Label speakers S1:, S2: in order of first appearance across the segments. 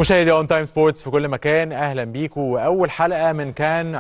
S1: مشاهدي اون تايم سبورتس في كل مكان اهلا بيكم واول حلقه من كان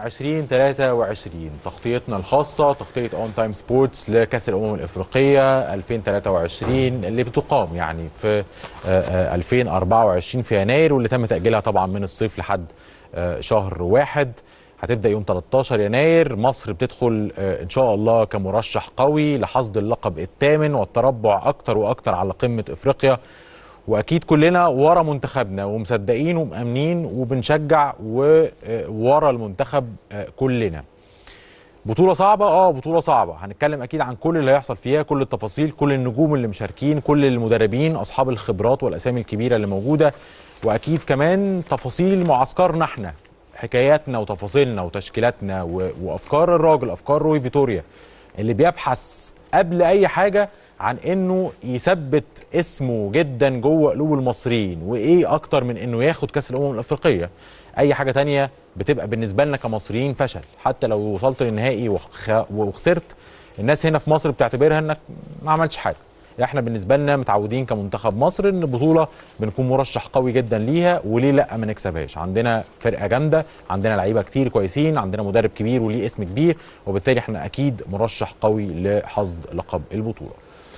S1: 2023 تغطيتنا الخاصه تغطيه اون تايم سبورتس لكاس الامم الافريقيه 2023 اللي بتقام يعني في آه، آه، 2024 في يناير واللي تم تاجيلها طبعا من الصيف لحد آه، شهر واحد هتبدا يوم 13 يناير مصر بتدخل آه، ان شاء الله كمرشح قوي لحصد اللقب الثامن والتربع اكتر واكتر على قمه افريقيا واكيد كلنا ورا منتخبنا ومصدقين ومامنين وبنشجع وورا المنتخب آه، كلنا بطولة صعبة اه بطولة صعبة هنتكلم اكيد عن كل اللي هيحصل فيها كل التفاصيل كل النجوم اللي مشاركين كل المدربين اصحاب الخبرات والاسامي الكبيرة اللي موجودة واكيد كمان تفاصيل معسكرنا احنا حكاياتنا وتفاصيلنا وتشكيلاتنا و... وافكار الراجل افكار روي فيتوريا اللي بيبحث قبل اي حاجة عن انه يثبت اسمه جدا جوه قلوب المصريين وايه اكتر من انه ياخد كاس الامم الافريقيه اي حاجه تانية بتبقى بالنسبه لنا كمصريين فشل حتى لو وصلت للنهائي وخ- وخسرت الناس هنا في مصر بتعتبرها انك ما عملتش حاجه احنا بالنسبه لنا متعودين كمنتخب مصر ان البطوله بنكون مرشح قوي جدا ليها وليه لا ما نكسبهاش عندنا فرقه جامده عندنا لعيبه كتير كويسين عندنا مدرب كبير وليه اسم كبير وبالتالي احنا اكيد مرشح قوي لحصد لقب البطوله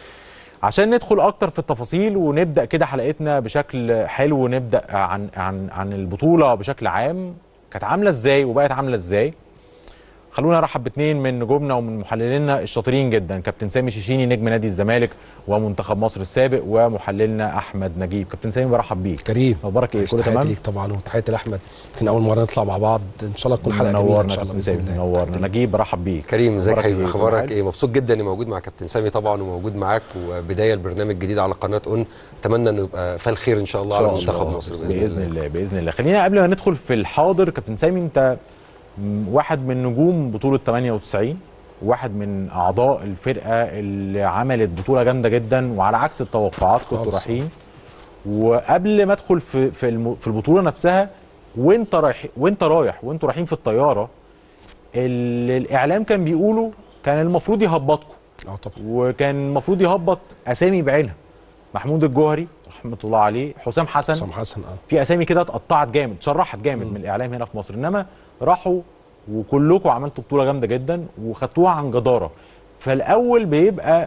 S1: عشان ندخل اكتر في التفاصيل ونبدا كده حلقتنا بشكل حلو ونبدا عن عن عن البطوله بشكل عام كانت عامله ازاي وبقت عامله ازاي خلونا نرحب باثنين من نجومنا ومن محللينا الشاطرين جدا كابتن سامي شيشيني نجم نادي الزمالك ومنتخب مصر السابق ومحللنا احمد نجيب كابتن سامي برحب بيك
S2: كريم
S1: اخبارك ايه كله
S2: تحياتي
S1: تمام
S2: ليك طبعا وتحياتي لاحمد يمكن اول مره نطلع مع بعض ان شاء الله تكون حلقه جميله ان
S1: نورنا
S2: شاء الله
S1: كابتن
S2: باذن
S1: سامي
S2: الله
S1: نورنا نجيب برحب بيك
S3: كريم ازيك
S1: أخبارك
S3: حبيبي
S1: إيه؟
S3: اخبارك
S1: كله
S3: ايه مبسوط جدا اني موجود مع كابتن سامي طبعا وموجود معاك وبدايه البرنامج الجديد على قناه اون اتمنى انه يبقى فيه الخير ان شاء الله على
S1: إن شاء
S3: منتخب
S1: الله.
S3: مصر
S1: باذن, الله باذن الله خلينا قبل ما ندخل في الحاضر كابتن سامي انت م- واحد من نجوم بطوله 98 واحد من اعضاء الفرقه اللي عملت بطوله جامده جدا وعلى عكس التوقعات كنتوا
S2: خالص.
S1: رايحين وقبل ما ادخل في في الم- في البطوله نفسها وانت رايح وانت رايح وانتوا رايحين في الطياره اللي الاعلام كان بيقوله كان المفروض يهبطكم
S2: اه طبعا
S1: وكان المفروض يهبط اسامي بعينها محمود الجوهري رحمه الله عليه حسام حسن
S2: حسام حسن اه
S1: في اسامي كده اتقطعت جامد اتشرحت جامد من الاعلام هنا في مصر انما راحوا وكلكم عملتوا بطوله جامده جدا وخدتوها عن جداره فالاول بيبقى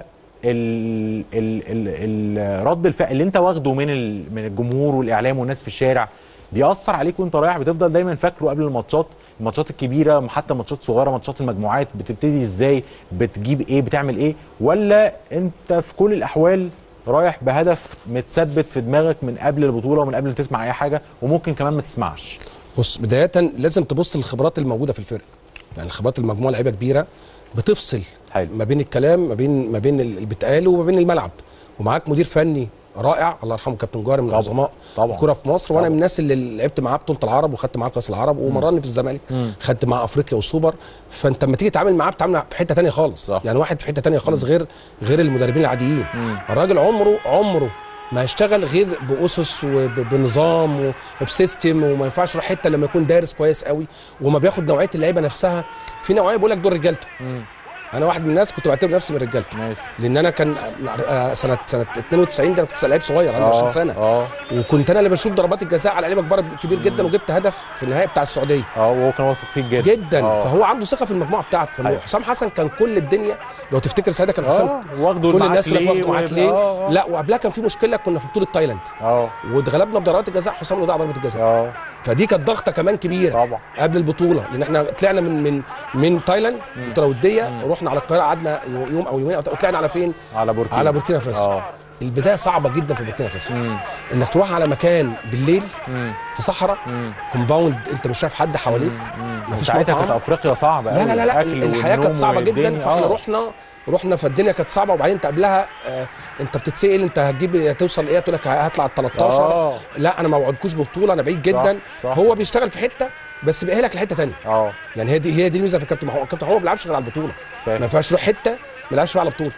S1: ال ال ال ال رد الفعل اللي انت واخده من ال من الجمهور والاعلام والناس في الشارع بيأثر عليك وانت رايح بتفضل دايما فاكره قبل الماتشات الماتشات الكبيره حتى ماتشات صغيره ماتشات المجموعات بتبتدي ازاي بتجيب ايه بتعمل ايه ولا انت في كل الاحوال رايح بهدف متثبت في دماغك من قبل البطوله ومن قبل ما تسمع اي حاجه وممكن كمان ما تسمعش
S2: بص بدايه لازم تبص للخبرات الموجوده في الفرقه يعني خبرات المجموعه لعيبه كبيره بتفصل
S1: حلو.
S2: ما بين الكلام ما بين ما بين اللي بيتقال وما بين الملعب ومعاك مدير فني رائع الله يرحمه كابتن جوهري من
S1: طبعاً.
S2: عظماء
S1: طبعاً.
S2: الكوره في مصر وانا
S1: طبعاً.
S2: من الناس اللي لعبت معاه بطوله العرب وخدت معاه كاس العرب ومرني في الزمالك خدت معاه افريقيا وسوبر فانت لما تيجي تتعامل معاه بتتعامل في حته تانية خالص
S1: صح.
S2: يعني واحد في حته تانية خالص غير غير المدربين العاديين الراجل عمره عمره ما هيشتغل غير باسس وبنظام وبسيستم وما ينفعش يروح حته لما يكون دارس كويس قوي وما بياخد نوعيه اللعيبه نفسها في نوعيه بيقول لك دول رجالته انا واحد من الناس كنت بعتبر نفسي من رجالته
S1: ماشي
S2: لان انا كان آه، سنه سنه 92 ده انا كنت لعيب صغير عندي 20 سنه
S1: اه
S2: وكنت انا اللي بشوط ضربات الجزاء على لعيبه كبار كبير جدا وجبت هدف في النهائي بتاع السعوديه
S1: اه وهو كان واثق فيك جدا
S2: جدا
S1: آه.
S2: فهو عنده ثقه في المجموعه بتاعته
S1: أيوة.
S2: فحسام حسن كان كل الدنيا لو تفتكر ساعتها كان حسام
S1: اه واخده
S2: كل
S1: معاك
S2: الناس تقول لك
S1: ليه
S2: واخده معاك
S1: ويبقى-
S2: ليه
S1: اه
S2: لا وقبلها كان في مشكله كنا في بطوله تايلاند
S1: اه
S2: واتغلبنا بضربات الجزاء حسام اللي ضيع ضربه الجزاء
S1: اه
S2: فدي كانت ضغطه كمان كبيره
S1: طبعا
S2: قبل البطوله لان احنا طلعنا من من من تايلاند بطوله وديه ورحنا على القاهره قعدنا يوم او يومين أو طلعنا على فين؟
S1: على بوركينا
S2: على بوركينا فاسو
S1: اه
S2: البدايه صعبه جدا في بوركينا فاسو
S1: مم.
S2: انك تروح على مكان بالليل
S1: مم.
S2: في صحراء
S1: مم.
S2: كومباوند انت مش شايف حد حواليك مفيش
S1: ساعتها
S2: مطعم.
S1: كانت افريقيا صعبه
S2: لا لا لا, لا
S1: الأكل
S2: الحياه كانت
S1: والنوم
S2: صعبه جدا
S1: والدنيا.
S2: فاحنا
S1: آه.
S2: رحنا رحنا فالدنيا كانت صعبه وبعدين انت قبلها آه انت بتتسال انت هتجيب هتوصل ايه تقول لك هطلع ال 13
S1: آه.
S2: لا انا ما وعدكوش ببطوله انا بعيد جدا
S1: صح.
S2: هو بيشتغل في حته بس بيأهلك لحته ثانيه
S1: اه
S2: يعني هي دي هي دي الميزه في الكابتن محمود الكابتن محمود ما بيلعبش غير على البطوله
S1: فاهم.
S2: ما ينفعش يروح حته ما يلعبش فيها على بطوله
S1: فاهم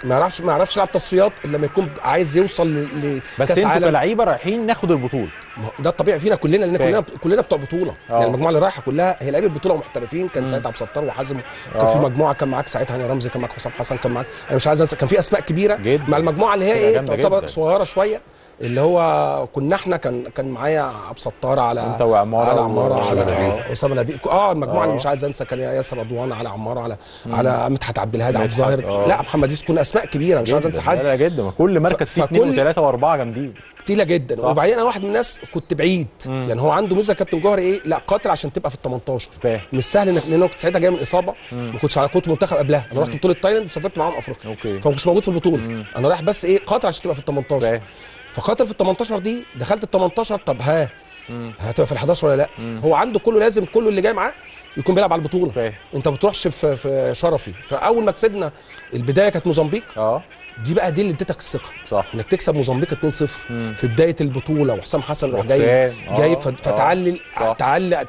S2: ما يعرفش ما يعرفش يلعب تصفيات الا لما يكون عايز يوصل ل-
S1: بس
S2: لكاس
S1: انتوا
S2: عالم
S1: كلعيبه رايحين ناخد البطوله
S2: ما هو ده الطبيعي فينا كلنا لان
S1: فاهم.
S2: كلنا كلنا بتوع بطوله
S1: اه.
S2: يعني المجموعه اللي رايحه كلها هي لعيبه بطوله ومحترفين كان ساعتها عبد الستار وحازم كان
S1: اه.
S2: في مجموعه كان معاك ساعتها هاني رمزي كان معاك حسام حسن كان معاك انا مش عايز انسى كان في اسماء كبيره
S1: جدا.
S2: مع المجموعه اللي هي
S1: فرقة
S2: ايه
S1: جامدة
S2: تعتبر
S1: جدا.
S2: صغيره شويه اللي هو كنا احنا كان كان معايا عبد الستار على
S1: انت وعمارة
S2: على
S1: و-
S2: عماره
S3: وأسامة
S2: على
S3: نبيل.
S2: آه، اسامه نبيل اه المجموعه
S1: اه.
S2: اللي مش عايز انسى كان ياسر رضوان على عماره على على مدحت عبد الهادي عبد
S1: مدحت،
S2: الظاهر
S1: اه.
S2: لا محمد يوسف كنا اسماء كبيره مش عايز
S1: جدا.
S2: انسى حد
S1: لا لا جدا كل مركز فيه اثنين
S2: فكل-
S1: وثلاثه واربعه جامدين
S2: تقيله جدا
S1: صح.
S2: وبعدين انا واحد من الناس كنت بعيد يعني هو عنده ميزه كابتن جوهري ايه لا قاتل عشان تبقى في ال 18
S1: فاهم.
S2: مش سهل انك لان انا كنت ساعتها جاي من اصابه ما كنتش على كنت منتخب قبلها انا رحت بطوله تايلاند وسافرت معاهم افريقيا
S1: اوكي.
S2: فما كنتش موجود في البطوله انا رايح بس ايه قاتل عشان تبقى في ال 18
S1: فاهم.
S2: فقاتل في ال 18 دي دخلت ال 18 طب ها هتبقى في ال 11 ولا لا هو عنده كله لازم كله اللي جاي معاه يكون بيلعب على البطوله
S1: فاهم.
S2: انت ما بتروحش في في شرفي فاول ما كسبنا البدايه كانت موزمبيق
S1: اه
S2: دي بقى دي اللي اديتك الثقه
S1: صح
S2: انك تكسب موزمبيق 2-0 في بدايه البطوله وحسام حسن يروح جاي
S1: وحسام، آه،
S2: جاي
S1: آه،
S2: فت- فتعلي
S1: صح.
S2: تعلي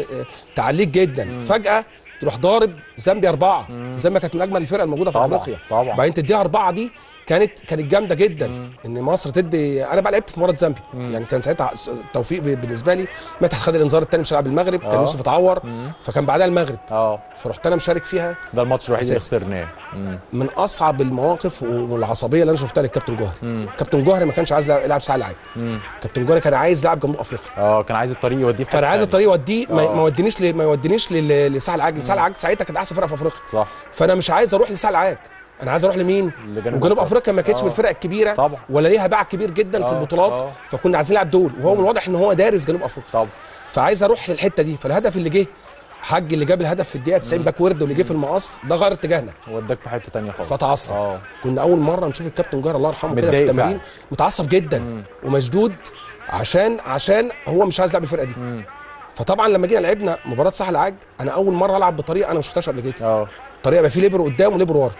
S2: تعليك جدا فجاه تروح ضارب زامبيا اربعه زامبيا كانت من اجمل الفرق الموجوده في
S1: طبعا،
S2: افريقيا
S1: طبعا.
S2: بعدين تديها اربعه دي كانت كانت جامده جدا ان مصر تدي انا بقى لعبت في مباراه زامبيا يعني كان ساعتها توفيق ب- بالنسبه لي مدحت خد الانذار الثاني مش هيلعب المغرب كان
S1: آه.
S2: يوسف اتعور فكان بعدها المغرب
S1: اه
S2: فرحت انا مشارك فيها
S1: ده الماتش الوحيد اللي
S2: أساسي.
S1: خسرناه مم.
S2: من اصعب المواقف والعصبيه اللي انا شفتها للكابتن جوهري كابتن جوهري ما كانش عايز يلعب ساعه العاب كابتن جوهري كان عايز يلعب جنوب افريقيا
S1: اه كان عايز الطريق يوديه في
S2: فانا
S1: حتة
S2: عايز
S1: تانية.
S2: الطريق يوديه ما
S1: آه.
S2: ما يودينيش ل- ما يودينيش لل- لساحل العاج ساحل العاج ساعتها كانت احسن فرقه في افريقيا
S1: صح
S2: فانا مش عايز اروح لساحل العاج انا عايز اروح لمين
S1: لجنوب
S2: وجنوب
S1: أفريقيا.
S2: افريقيا ما كانتش
S1: آه.
S2: من الفرق الكبيره
S1: طبعا.
S2: ولا ليها باع كبير جدا في
S1: آه.
S2: البطولات
S1: آه.
S2: فكنا عايزين نلعب دول وهو من الواضح ان هو دارس جنوب افريقيا
S1: طبعا
S2: فعايز اروح للحته دي فالهدف اللي جه حج اللي جاب الهدف في الدقيقه 90 باك ورد واللي جه في المقص ده غير اتجاهنا
S1: وداك في حته تانية خالص
S2: فتعصب
S1: اه
S2: كنا اول مره نشوف الكابتن جوهر الله يرحمه كده في
S1: متضايق
S2: التمارين
S1: فعلا.
S2: متعصب جدا ومشدود عشان عشان هو مش عايز يلعب الفرقه دي فطبعا لما جينا لعبنا مباراه ساحل العاج انا اول مره العب بطريقه انا ما شفتهاش قبل كده
S1: اه
S2: طريقه يبقى في ليبرو قدام وليبرو ورا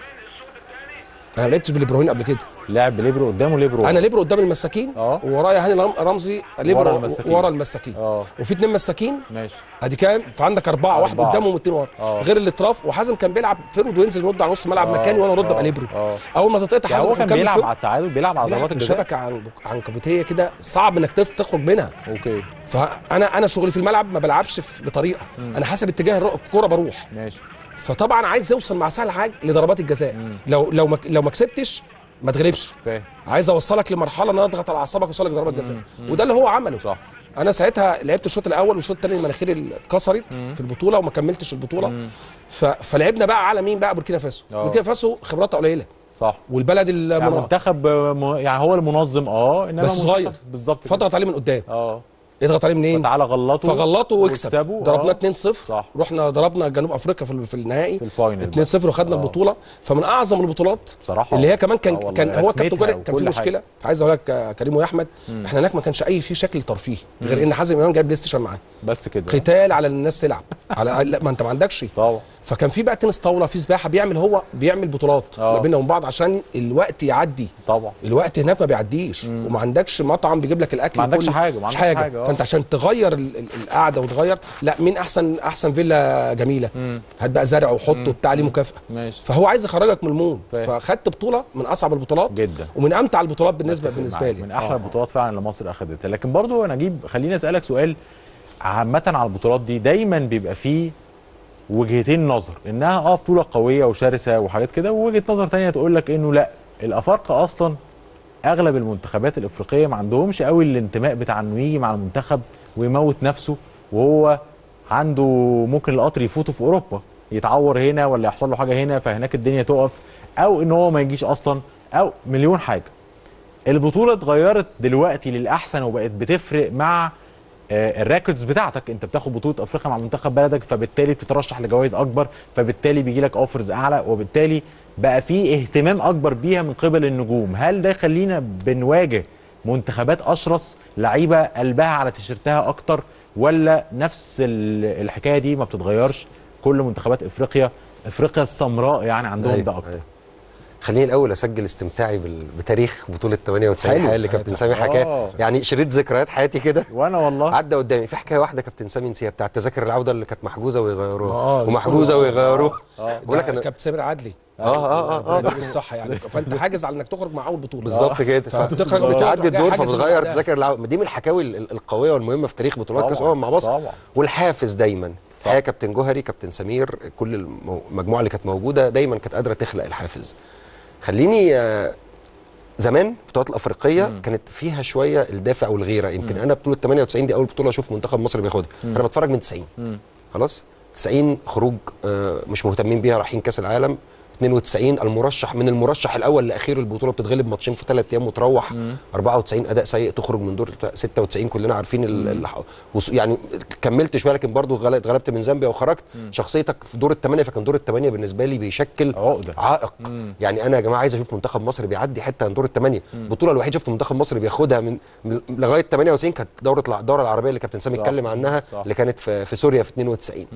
S2: انا ما لعبتش بالليبروين قبل كده
S1: لاعب بليبرو قدامه ليبرو
S2: انا ليبرو قدام المساكين
S1: اه.
S2: وورايا هاني رم- رمزي ليبرو
S1: ورا
S2: ورا
S1: المساكين.
S2: المساكين, ورا المساكين.
S1: اه
S2: وفي اتنين مساكين
S1: ماشي
S2: ادي كام فعندك اربعه واحد
S1: أربعة.
S2: قدامهم واثنين ورا
S1: اه.
S2: غير الاطراف وحازم كان بيلعب فرود وينزل يرد على نص الملعب
S1: اه.
S2: مكاني وانا ارد
S1: اه.
S2: ابقى ليبرو
S1: اه.
S2: اول ما تتقطع
S1: يعني
S2: حازم
S1: هو كان
S2: مكمل
S1: بيلعب
S2: فوق.
S1: على التعادل بيلعب على ضربات
S2: بيلعب
S1: الجزاء
S2: شبكه عن عنكبوتيه كده صعب انك تف- تخرج منها
S1: اوكي
S2: فانا انا شغلي في الملعب ما بلعبش في- بطريقه انا حسب اتجاه الر- الكوره بروح
S1: ماشي
S2: فطبعا عايز يوصل مع سهل حاج لضربات الجزاء لو لو ما لو ما كسبتش ما تغلبش
S1: فاهم
S2: عايز اوصلك لمرحله ان انا اضغط على اعصابك واوصلك لضربات جزاء وده اللي هو عمله
S1: صح
S2: انا ساعتها لعبت الشوط الاول والشوط الثاني مناخيري اتكسرت في البطوله وما كملتش البطوله ف... فلعبنا بقى على مين بقى بوركينا فاسو
S1: اه.
S2: بوركينا فاسو خبراتها قليله
S1: صح
S2: والبلد
S1: يعني
S2: المناهض
S1: منتخب م- يعني هو المنظم اه انما
S2: بس
S1: منتخب-
S2: صغير.
S1: بالظبط كده.
S2: فضغط عليه من قدام
S1: اه
S2: اضغط عليه منين
S1: فتعالى غلطه
S2: فغلطوا واكسب
S1: واكسبوا.
S2: ضربنا
S1: آه.
S2: 2-0
S1: صح.
S2: رحنا ضربنا جنوب افريقيا في ال- في النهائي
S1: في الفاينل
S2: 2-0 وخدنا
S1: آه.
S2: البطوله فمن اعظم البطولات
S1: بصراحة.
S2: اللي هي كمان
S1: آه
S2: كان
S1: والله،
S2: كان هو كابتن
S1: رسمتها
S2: جاري كان في
S1: وكل
S2: مشكله
S1: حاجة.
S2: عايز اقول لك يا كريم واحمد احنا هناك ما كانش اي في شكل ترفيه غير ان حازم امام جايب بلاي ستيشن معاه
S1: بس كده
S2: قتال على الناس تلعب على لا ما انت ما عندكش
S1: طبعا
S2: فكان في بقى تنس طاوله في سباحه بيعمل هو بيعمل بطولات
S1: آه.
S2: ما بيننا وبين بعض عشان الوقت يعدي
S1: طبعا
S2: الوقت هناك ما بيعديش وما عندكش مطعم بيجيب لك الاكل
S1: ما عندكش
S2: كل-
S1: حاجة، ما
S2: مفيش
S1: عندكش
S2: حاجه,
S1: حاجة، آه.
S2: فانت عشان تغير ال- ال- القعده وتغير لا مين احسن احسن فيلا جميله هات بقى زرع وحط وبتاع عليه مكافاه
S1: ماشي
S2: فهو عايز يخرجك من المود
S1: فاهم.
S2: فخدت بطوله من اصعب البطولات
S1: جدا
S2: ومن امتع البطولات بالنسبه
S1: أتفق
S2: بالنسبه
S1: معاك.
S2: لي
S1: من احلى
S2: آه.
S1: البطولات فعلا اللي مصر اخذتها لكن برضو انا اجيب خليني اسالك سؤال عامه على البطولات دي دايما بيبقى فيه وجهتين نظر انها اه بطوله قويه وشرسه وحاجات كده ووجهه نظر تانية تقول لك انه لا الافارقه اصلا اغلب المنتخبات الافريقيه ما عندهمش قوي الانتماء بتاع انه يجي مع المنتخب ويموت نفسه وهو عنده ممكن القطر يفوته في اوروبا يتعور هنا ولا يحصل له حاجه هنا فهناك الدنيا تقف او ان هو ما يجيش اصلا او مليون حاجه البطوله اتغيرت دلوقتي للاحسن وبقت بتفرق مع آه، الريكوردز بتاعتك انت بتاخد بطوله افريقيا مع منتخب بلدك فبالتالي بتترشح لجوائز اكبر فبالتالي بيجي لك اوفرز اعلى وبالتالي بقى في اهتمام اكبر بيها من قبل النجوم هل ده يخلينا بنواجه منتخبات اشرس لعيبه قلبها على تيشيرتها اكتر ولا نفس ال- الحكايه دي ما بتتغيرش كل منتخبات افريقيا افريقيا السمراء يعني عندهم
S3: أيوة،
S1: ده اكتر
S3: أيوة. خليني الاول اسجل استمتاعي بال... بتاريخ بطوله 98
S1: حلو.
S3: الحقيقه اللي كابتن سامي
S1: آه.
S3: حكاه يعني شريط ذكريات حياتي كده
S1: وانا والله
S3: عدى قدامي في حكايه واحده كابتن سامي نسيها بتاعت تذاكر العوده اللي كانت محجوزه ويغيروها
S2: آه،
S3: ومحجوزه
S2: آه،
S3: ويغيروها
S1: آه.
S3: بقول لك
S2: ده
S3: انا
S2: كابتن سامر عدلي
S3: اه اه اه,
S2: ده
S3: آه.
S2: الصح يعني فانت حاجز على انك تخرج مع اول بطوله
S3: بالظبط كده
S2: فبتخرج
S3: بتعدي
S2: بتروح
S3: الدور
S2: جاي حاجز
S3: فبتغير
S2: بعدها.
S3: تذاكر العو... دي من الحكاوي ال- القويه والمهمه في تاريخ بطولات كاس
S1: طبعاً،
S3: الامم مع مصر
S1: طبعاً.
S3: والحافز دايما الحقيقه كابتن جوهري كابتن سمير كل المو- المجموعه اللي كانت موجوده دايما كانت قادره تخلق الحافز خليني آه، زمان البطولات الافريقيه كانت فيها شويه الدافع والغيره يمكن انا بطوله 98 دي اول بطوله اشوف منتخب مصر بياخدها انا بتفرج من 90 خلاص 90 خروج آه، مش مهتمين بيها رايحين كاس العالم 92 المرشح من المرشح الاول لاخير البطوله بتتغلب ماتشين في ثلاث ايام وتروح 94 اداء سيء تخرج من دور 96 كلنا عارفين ال- ال- وص- يعني كملت شويه لكن برضو غل- اتغلبت من زامبيا وخرجت شخصيتك في دور الثمانيه فكان دور الثمانيه بالنسبه لي بيشكل
S1: عقدة.
S3: عائق يعني انا يا جماعه عايز اشوف منتخب مصر بيعدي حته عن دور الثمانيه البطوله الوحيده شفت منتخب مصر بياخدها من من- لغايه 98 كانت دوره الع- الدوره العربيه اللي كابتن سامي
S1: صح.
S3: اتكلم عنها
S1: صح.
S3: اللي كانت في, في سوريا في 92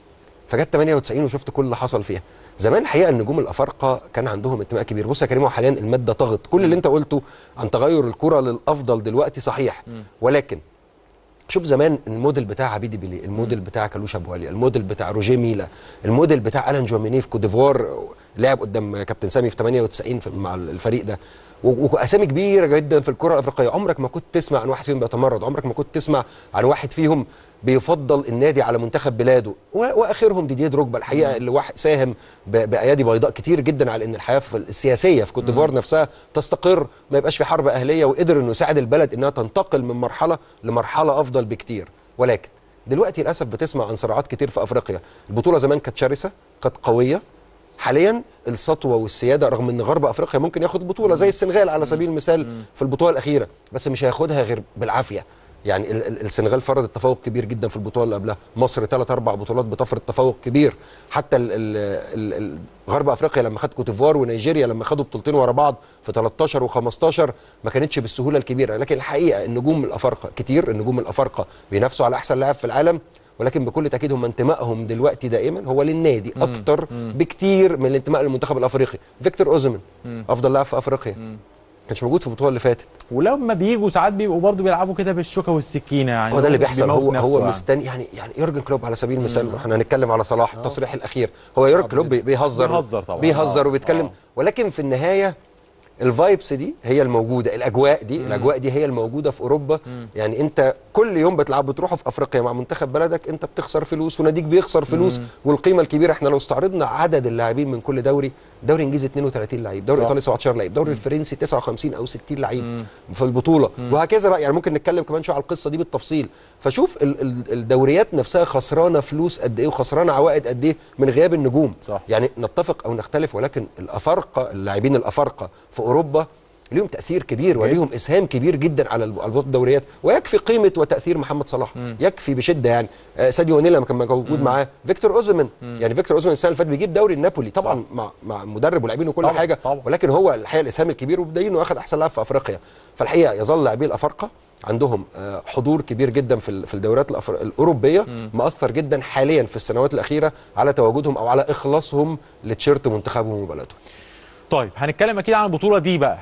S3: فجت 98 وشفت كل اللي حصل فيها زمان الحقيقه النجوم الافارقه كان عندهم انتماء كبير بص يا كريم هو حاليا الماده طغت كل اللي انت قلته عن تغير الكره للافضل دلوقتي صحيح ولكن شوف زمان الموديل بتاع عبيدي بيلي الموديل بتاع كالوش ابو علي الموديل بتاع روجيه ميلا الموديل بتاع الان جواميني في كوت ديفوار لعب قدام كابتن سامي في 98 في مع الفريق ده و- واسامي كبيره جدا في الكره الافريقيه عمرك ما كنت تسمع عن واحد فيهم بيتمرد عمرك ما كنت تسمع عن واحد فيهم بيفضل النادي على منتخب بلاده و- واخرهم ديديه دروجبا الحقيقه اللي واحد ساهم ب- بايادي بيضاء كتير جدا على ان الحياه في السياسيه في كوت ديفوار نفسها تستقر ما يبقاش في حرب اهليه وقدر انه يساعد البلد انها تنتقل من مرحله لمرحله افضل بكتير ولكن دلوقتي للاسف بتسمع عن صراعات كتير في افريقيا البطوله زمان كانت شرسه كانت قويه حاليا السطوه والسياده رغم ان غرب افريقيا ممكن ياخد بطوله زي السنغال على سبيل المثال في البطوله الاخيره بس مش هياخدها غير بالعافيه يعني ال- ال- السنغال فرضت تفوق كبير جدا في البطوله اللي قبلها مصر ثلاث اربع بطولات بتفرض تفوق كبير حتى ال ال ال ال غرب افريقيا لما خد كوتيفوار ونيجيريا لما خدوا بطولتين ورا بعض في 13 و15 ما كانتش بالسهوله الكبيره لكن الحقيقه النجوم الافارقه كتير النجوم الافارقه بينافسوا على احسن لاعب في العالم ولكن بكل تاكيد هم انتمائهم دلوقتي دائما هو للنادي اكتر بكتير من الانتماء للمنتخب الافريقي فيكتور اوزمن افضل لاعب في افريقيا كانش موجود في البطوله اللي فاتت
S1: ولما بيجوا ساعات بيبقوا برضه بيلعبوا كده بالشوكه والسكينه يعني
S3: هو ده اللي بيحصل
S1: بيموت
S3: هو
S1: نفسه
S3: هو
S1: يعني.
S3: مستني يعني يعني يورجن كلوب على سبيل المثال احنا هنتكلم على صلاح التصريح الاخير هو يورجن كلوب بي- بيهزر
S1: بيهزر طبعاً.
S3: بيهزر
S1: آه.
S3: وبيتكلم
S1: آه.
S3: ولكن في النهايه الفايبس دي هي الموجوده الاجواء دي الاجواء دي هي الموجوده في اوروبا يعني انت كل يوم بتلعب بتروحوا في افريقيا مع منتخب بلدك انت بتخسر فلوس وناديك بيخسر فلوس والقيمه الكبيره احنا لو استعرضنا عدد اللاعبين من كل دوري دوري انجليزي 32 لعيب دوري
S1: صح.
S3: ايطالي 17 لعيب دوري الفرنسي 59 او 60 لعيب في البطوله وهكذا بقى يعني ممكن نتكلم كمان شويه على القصه دي بالتفصيل فشوف ال- ال- الدوريات نفسها خسرانه فلوس قد ايه وخسرانه عوائد قد ايه من غياب النجوم
S1: صح.
S3: يعني نتفق او نختلف ولكن الافارقه اللاعبين الافارقه في اوروبا ليهم تاثير كبير وليهم اسهام كبير جدا على الب- على البطولات الدوريات ويكفي قيمه وتاثير محمد صلاح يكفي بشده يعني آه ساديو ماني لما كان موجود معاه فيكتور اوزمن يعني فيكتور اوزمن السنه اللي فاتت بيجيب دوري النابولي طبعا مع مع مدرب ولاعبين وكل
S1: طبعاً،
S3: حاجه
S1: طبعاً.
S3: ولكن هو الحقيقه الاسهام الكبير وبدايين انه اخذ احسن لاعب في افريقيا فالحقيقه يظل لاعبي الافارقه عندهم آه، حضور كبير جدا في ال- في الدوريات الأفر... الاوروبيه مأثر جدا حاليا في السنوات الاخيره على تواجدهم او على اخلاصهم لتيشيرت منتخبهم وبلدهم
S1: طيب هنتكلم اكيد عن البطوله دي بقى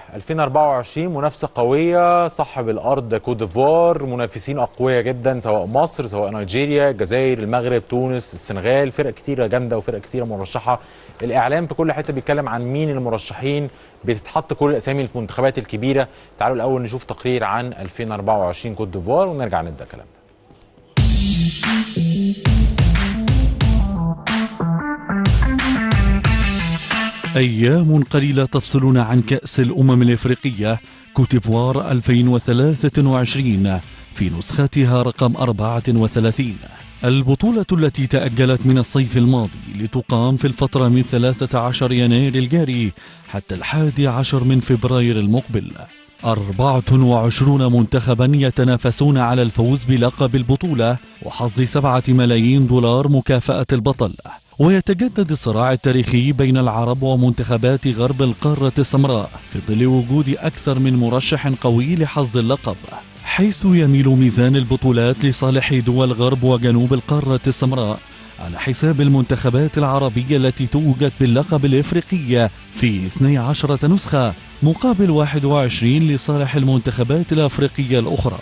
S1: 2024 منافسه قويه صاحب الارض كوت ديفوار منافسين اقوياء جدا سواء مصر سواء نيجيريا الجزائر المغرب تونس السنغال فرق كتيره جامده وفرق كتيره مرشحه الاعلام في كل حته بيتكلم عن مين المرشحين بتتحط كل الاسامي في المنتخبات الكبيره تعالوا الاول نشوف تقرير عن 2024 كوت ديفوار ونرجع نبدا كلامنا
S4: أيام قليلة تفصلنا عن كأس الأمم الإفريقية كوتيفوار 2023 في نسختها رقم 34 البطولة التي تأجلت من الصيف الماضي لتقام في الفترة من 13 يناير الجاري حتى الحادي عشر من فبراير المقبل 24 منتخبا يتنافسون على الفوز بلقب البطولة وحظ سبعة ملايين دولار مكافأة البطل ويتجدد الصراع التاريخي بين العرب ومنتخبات غرب القارة السمراء في ظل وجود أكثر من مرشح قوي لحظ اللقب حيث يميل ميزان البطولات لصالح دول غرب وجنوب القارة السمراء على حساب المنتخبات العربية التي توجت باللقب الإفريقي في 12 نسخة مقابل 21 لصالح المنتخبات الأفريقية الأخرى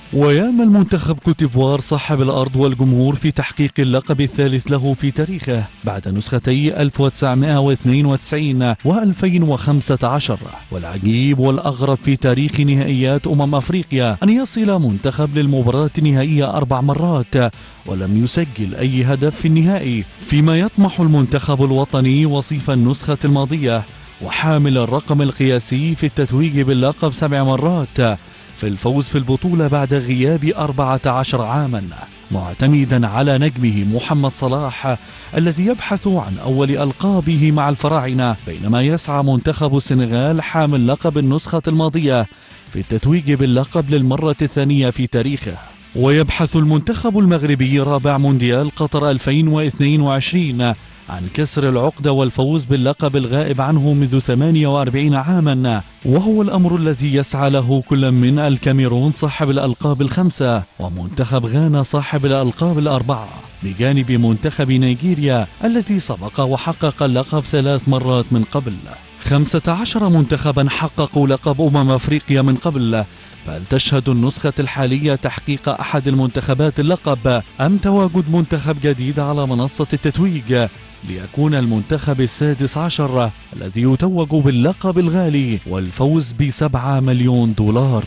S4: ويامل المنتخب كوتيفوار صاحب الأرض والجمهور في تحقيق اللقب الثالث له في تاريخه بعد نسختي 1992 و2015 والعجيب والأغرب في تاريخ نهائيات أمم أفريقيا أن يصل منتخب للمباراة النهائية أربع مرات ولم يسجل أي هدف في النهائي فيما يطمح المنتخب الوطني وصيف النسخة الماضية وحامل الرقم القياسي في التتويج باللقب سبع مرات في الفوز في البطولة بعد غياب 14 عاما معتمدا على نجمه محمد صلاح الذي يبحث عن أول ألقابه مع الفراعنة بينما يسعى منتخب السنغال حامل لقب النسخة الماضية في التتويج باللقب للمرة الثانية في تاريخه ويبحث المنتخب المغربي رابع مونديال قطر 2022 عن كسر العقدة والفوز باللقب الغائب عنه منذ 48 عاما وهو الأمر الذي يسعى له كل من الكاميرون صاحب الألقاب الخمسة ومنتخب غانا صاحب الألقاب الأربعة بجانب منتخب نيجيريا الذي سبق وحقق اللقب ثلاث مرات من قبل 15 منتخبا حققوا لقب أمم أفريقيا من قبل فهل تشهد النسخة الحالية تحقيق أحد المنتخبات اللقب أم تواجد منتخب جديد على منصة التتويج ليكون المنتخب السادس عشر الذي يتوج باللقب الغالي والفوز بسبعة مليون دولار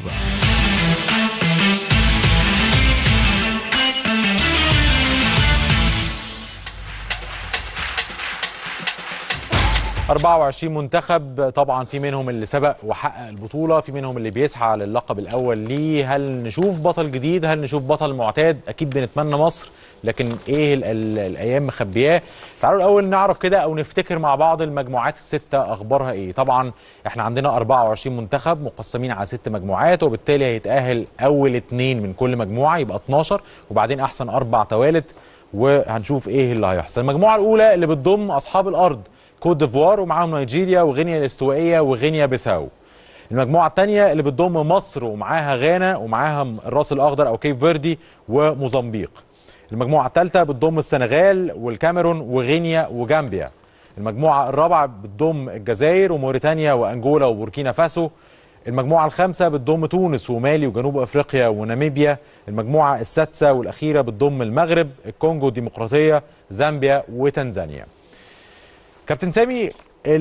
S1: 24 منتخب طبعا في منهم اللي سبق وحقق البطوله في منهم اللي بيسعى للقب الاول ليه هل نشوف بطل جديد هل نشوف بطل معتاد اكيد بنتمنى مصر لكن ايه ال ال الايام مخبياه تعالوا الاول نعرف كده او نفتكر مع بعض المجموعات السته اخبارها ايه طبعا احنا عندنا 24 منتخب مقسمين على ست مجموعات وبالتالي هيتاهل اول اثنين من كل مجموعه يبقى 12 وبعدين احسن اربع توالت وهنشوف ايه اللي هيحصل المجموعه الاولى اللي بتضم اصحاب الارض كوت ديفوار ومعاهم نيجيريا وغينيا الاستوائيه وغينيا بيساو المجموعه الثانيه اللي بتضم مصر ومعاها غانا ومعاها الراس الاخضر او كيب فيردي وموزمبيق المجموعه الثالثه بتضم السنغال والكاميرون وغينيا وجامبيا المجموعه الرابعه بتضم الجزائر وموريتانيا وانجولا وبوركينا فاسو المجموعه الخامسه بتضم تونس ومالي وجنوب افريقيا وناميبيا المجموعه السادسه والاخيره بتضم المغرب الكونغو الديمقراطيه زامبيا وتنزانيا كابتن سامي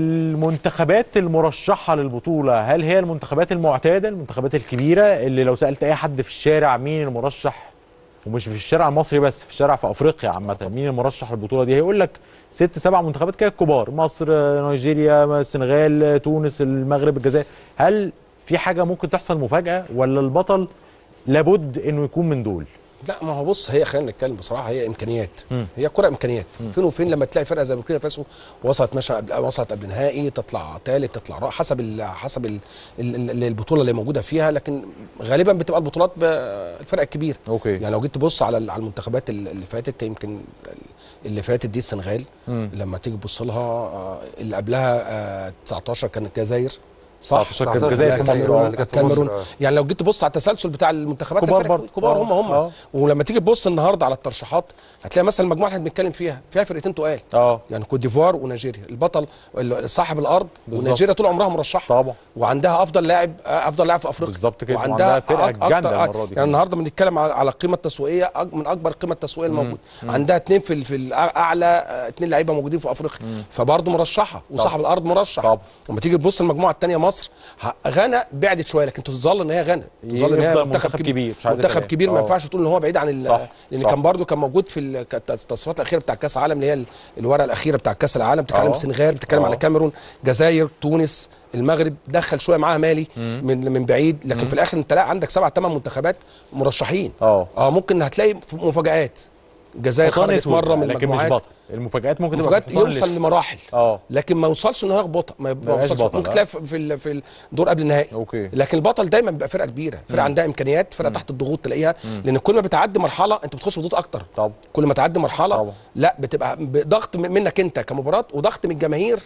S1: المنتخبات المرشحة للبطولة هل هي المنتخبات المعتادة المنتخبات الكبيرة اللي لو سألت أي حد في الشارع مين المرشح ومش في الشارع المصري بس في الشارع في أفريقيا عامة مين المرشح للبطولة دي هيقول لك ست سبع منتخبات كده كبار مصر نيجيريا السنغال تونس المغرب الجزائر هل في حاجة ممكن تحصل مفاجأة ولا البطل لابد انه يكون من دول
S2: لا ما هو بص هي خلينا نتكلم بصراحه هي امكانيات هي كره امكانيات فين وفين لما تلاقي فرقه زي بوركينا فاسو وصلت مثلا قبل وصلت قبل نهائي تطلع ثالث تطلع رابع حسب ال حسب ال ال البطوله اللي موجوده فيها لكن غالبا بتبقى البطولات بالفرق الكبير
S1: أوكي.
S2: يعني لو جيت تبص على على المنتخبات اللي فاتت يمكن اللي فاتت دي السنغال لما تيجي تبص لها اللي قبلها 19 كانت الجزائر صح
S1: 19 كانت الجزائر في مصر
S3: اللي كانت في
S2: كاميرون
S3: مصر، آه.
S2: يعني لو جيت تبص على التسلسل بتاع المنتخبات
S1: كبار
S2: الفرق
S1: برضه.
S2: كبار
S1: آه.
S2: هم هم
S1: آه.
S2: ولما تيجي تبص النهارده على الترشيحات هتلاقي مثلا المجموعه اللي احنا بنتكلم فيها فيها فرقتين تقال
S1: اه
S2: يعني كوت ديفوار ونيجيريا البطل ال- صاحب الارض
S1: بالظبط.
S2: ونيجيريا طول عمرها مرشحه
S1: طبعا.
S2: وعندها افضل لاعب افضل لاعب في افريقيا
S1: بالظبط كده، وعندها فرقة
S2: أك-
S1: جامدة
S2: أكتر-
S1: المرة دي كمان.
S2: يعني النهارده بنتكلم على على القيمه التسويقيه أج- من اكبر القيمه التسويقيه الموجوده عندها اثنين في ال- في ال- اعلى اثنين لعيبه موجودين في افريقيا فبرضه مرشحه وصاحب الارض مرشح
S1: طبعا.
S2: لما تيجي تبص المجموعه الثانيه مصر ه- غانا بعدت شويه لكن تظل ان هي غانا تظل ان هي
S1: يفضل
S2: منتخب
S1: منتخب
S2: كبير
S1: كبير، مش عايز
S2: منتخب
S1: كلام.
S2: كبير ما
S1: آه.
S2: ينفعش تقول ان هو بعيد عن ال-
S1: صح،
S2: لان
S1: صح.
S2: كان برضه كان موجود في ال- كانت التصفيات الاخيره بتاع كاس العالم اللي هي ال- الورقه الاخيره بتاع كاس العالم بتتكلم
S1: آه.
S2: السنغال بتتكلم
S1: آه.
S2: على كاميرون جزائر تونس المغرب دخل شويه معاها مالي من من بعيد لكن في الاخر انت لا عندك سبع ثمان منتخبات مرشحين
S1: اه.
S2: اه ممكن هتلاقي ف- مفاجات الجزائر
S1: حصان
S2: خرجت
S1: اسود
S2: مره من
S1: لكن مش
S2: المجموعات
S1: بطل المفاجآت ممكن تبقى
S2: مفاجات
S1: في حصان
S2: يوصل
S1: الأسود.
S2: لمراحل
S1: اه
S2: لكن ما يوصلش ان هو يهبط ما
S1: ما
S2: ما
S1: يبقاش
S2: يوصلش
S1: بطل،
S2: ممكن
S1: آه.
S2: تلاقي في في ال- في الدور قبل النهائي
S1: أوكي.
S2: لكن البطل دايما بيبقى فرقه كبيره فرقه عندها امكانيات فرقه تحت الضغوط تلاقيها لان كل ما بتعدي مرحله انت بتخش في ضغوط اكتر
S1: طبعا.
S2: كل ما تعدي مرحله
S1: طبعا.
S2: لا بتبقى ضغط منك انت كمباراه وضغط من الجماهير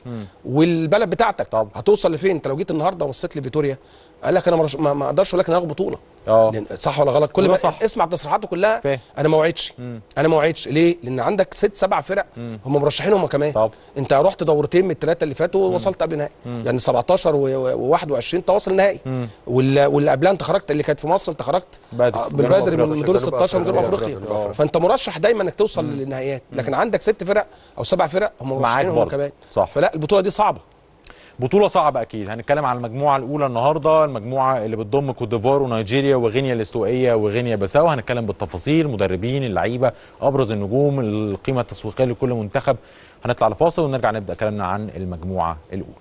S2: والبلد بتاعتك
S1: طبعا.
S2: هتوصل لفين انت لو جيت النهارده وبصيت لفيتوريا قال لك انا مرش... ما ما اقدرش اقول لك انا هاخد بطوله
S1: اه
S2: لأن- صح ولا غلط كل
S1: وده
S2: ما
S1: صح.
S2: اسمع تصريحاته كلها
S1: فاهم.
S2: انا ما وعدتش انا ما وعدتش ليه لان عندك ست سبع فرق هم مرشحين هم كمان
S1: طب.
S2: انت رحت دورتين من الثلاثه اللي فاتوا ووصلت قبل نهائي يعني 17 و21 تواصل نهائي واللي واللي قبلها انت خرجت اللي كانت في مصر انت خرجت
S1: بدري.
S2: آه، بالبدري
S3: جنوب
S2: من
S3: أفريقيا.
S2: دور
S3: جنوب
S2: 16 من جنوب
S3: أفريقيا.
S2: افريقيا
S3: آه.
S2: فانت مرشح دايما انك توصل للنهائيات لكن عندك ست فرق او سبع فرق هم مرشحين هم
S1: برضه.
S2: كمان
S1: صح.
S2: فلا البطوله دي صعبه
S1: بطولة صعبة أكيد هنتكلم عن المجموعة الأولى النهاردة المجموعة اللي بتضم كوت ديفوار ونيجيريا وغينيا الاستوائية وغينيا بيساو هنتكلم بالتفاصيل مدربين اللعيبة أبرز النجوم القيمة التسويقية لكل منتخب هنطلع لفاصل ونرجع نبدأ كلامنا عن المجموعة الأولى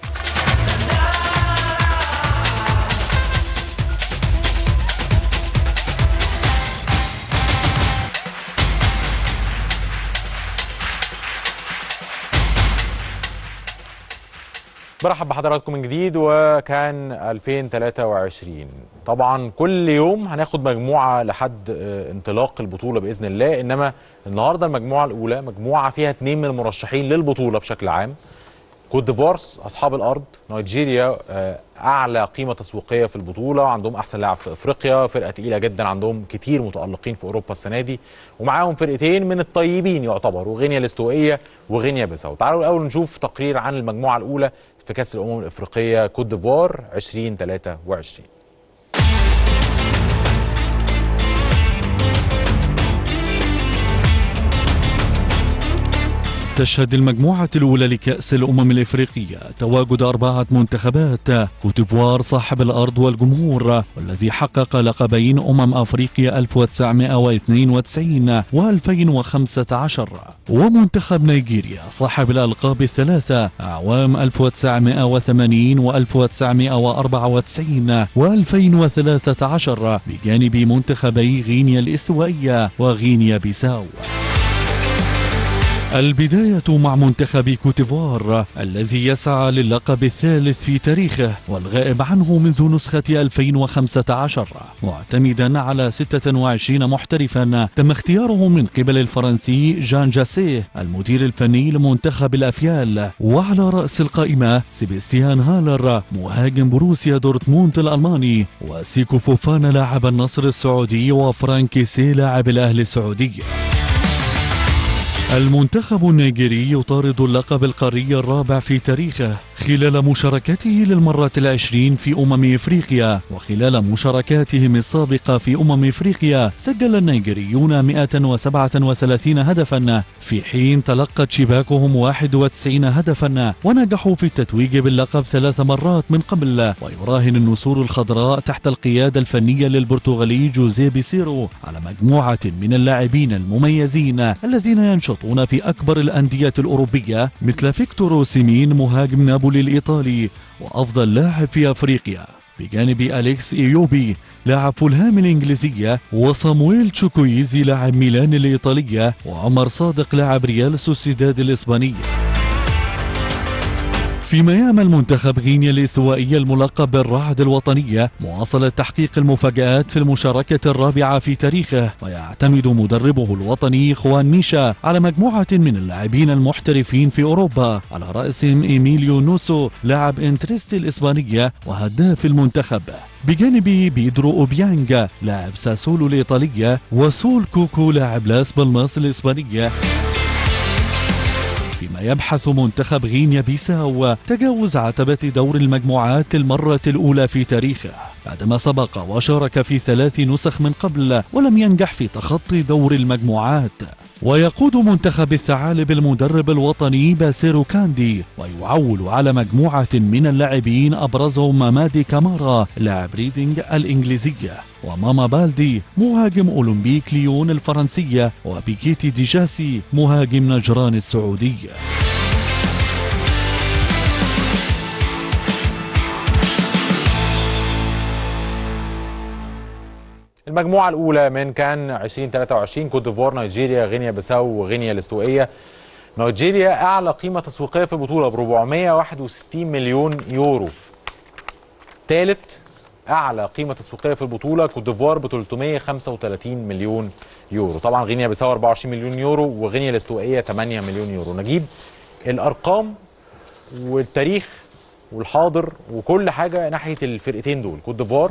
S1: برحب بحضراتكم من جديد وكان 2023 طبعا كل يوم هناخد مجموعة لحد آه، انطلاق البطولة بإذن الله إنما النهاردة المجموعة الأولى مجموعة فيها اثنين من المرشحين للبطولة بشكل عام كوت ديفوار أصحاب الأرض نيجيريا آه، أعلى قيمة تسويقية في البطولة عندهم أحسن لاعب في أفريقيا فرقة تقيلة جدا عندهم كتير متألقين في أوروبا السنة دي ومعاهم فرقتين من الطيبين يعتبروا غينيا الاستوائية وغينيا بيساو تعالوا الأول نشوف تقرير عن المجموعة الأولى في كأس الأمم الإفريقية كوت ديفوار 2023
S4: تشهد المجموعة الأولى لكأس الأمم الإفريقية تواجد أربعة منتخبات كوتيفوار صاحب الأرض والجمهور والذي حقق لقبين أمم أفريقيا 1992 و2015 ومنتخب نيجيريا صاحب الألقاب الثلاثة أعوام 1980 و1994 و2013 بجانب منتخبي غينيا الاستوائية وغينيا بيساو البداية مع منتخب كوتيفوار الذي يسعى للقب الثالث في تاريخه والغائب عنه منذ نسخة 2015 معتمدا على 26 محترفا تم اختيارهم من قبل الفرنسي جان جاسيه المدير الفني لمنتخب الأفيال وعلى رأس القائمة سيبستيان هالر مهاجم بروسيا دورتموند الألماني وسيكو فوفانا لاعب النصر السعودي وفرانكي سي لاعب الأهلي السعودي المنتخب النيجيري يطارد اللقب القاري الرابع في تاريخه خلال مشاركته للمرة العشرين في أمم إفريقيا وخلال مشاركاتهم السابقة في أمم إفريقيا سجل النيجيريون 137 هدفا في حين تلقت شباكهم 91 هدفا ونجحوا في التتويج باللقب ثلاث مرات من قبل ويراهن النسور الخضراء تحت القيادة الفنية للبرتغالي جوزيه بيسيرو على مجموعة من اللاعبين المميزين الذين ينشطون في أكبر الأندية الأوروبية مثل فيكتور اوسيمين مهاجم نابولي الإيطالي وأفضل لاعب في أفريقيا بجانب أليكس إيوبي لاعب فولهام الإنجليزية وصامويل تشوكويزي لاعب ميلان الإيطالية وعمر صادق لاعب ريال سوسيداد الإسبانية فيما يعمل منتخب غينيا الاستوائية الملقب بالرعد الوطنية مواصلة تحقيق المفاجآت في المشاركة الرابعة في تاريخه ويعتمد مدربه الوطني خوان ميشا على مجموعة من اللاعبين المحترفين في أوروبا على رأسهم إيميليو نوسو لاعب انتريستي الإسبانية وهداف المنتخب بجانب بيدرو أوبيانجا لاعب ساسولو الإيطالية وسول كوكو لاعب لاس بالماس الإسبانية فيما يبحث منتخب غينيا بيساو تجاوز عتبة دور المجموعات المرة الأولى في تاريخه بعدما سبق وشارك في ثلاث نسخ من قبل ولم ينجح في تخطي دور المجموعات ويقود منتخب الثعالب المدرب الوطني باسيرو كاندي ويعول على مجموعة من اللاعبين أبرزهم مامادي كامارا لاعب ريدينج الإنجليزية وماما بالدي مهاجم أولمبيك ليون الفرنسية وبيكيتي ديجاسي مهاجم نجران السعودية
S1: المجموعة الأولى من كان 2023 كوت ديفوار نيجيريا غينيا بيساو وغينيا الاستوائية نيجيريا أعلى قيمة تسويقية في البطولة ب 461 مليون يورو ثالث أعلى قيمة تسويقية في البطولة كوت ديفوار ب 335 مليون يورو طبعا غينيا بيساو 24 مليون يورو وغينيا الاستوائية 8 مليون يورو نجيب الأرقام والتاريخ والحاضر وكل حاجة ناحية الفرقتين دول كوت ديفوار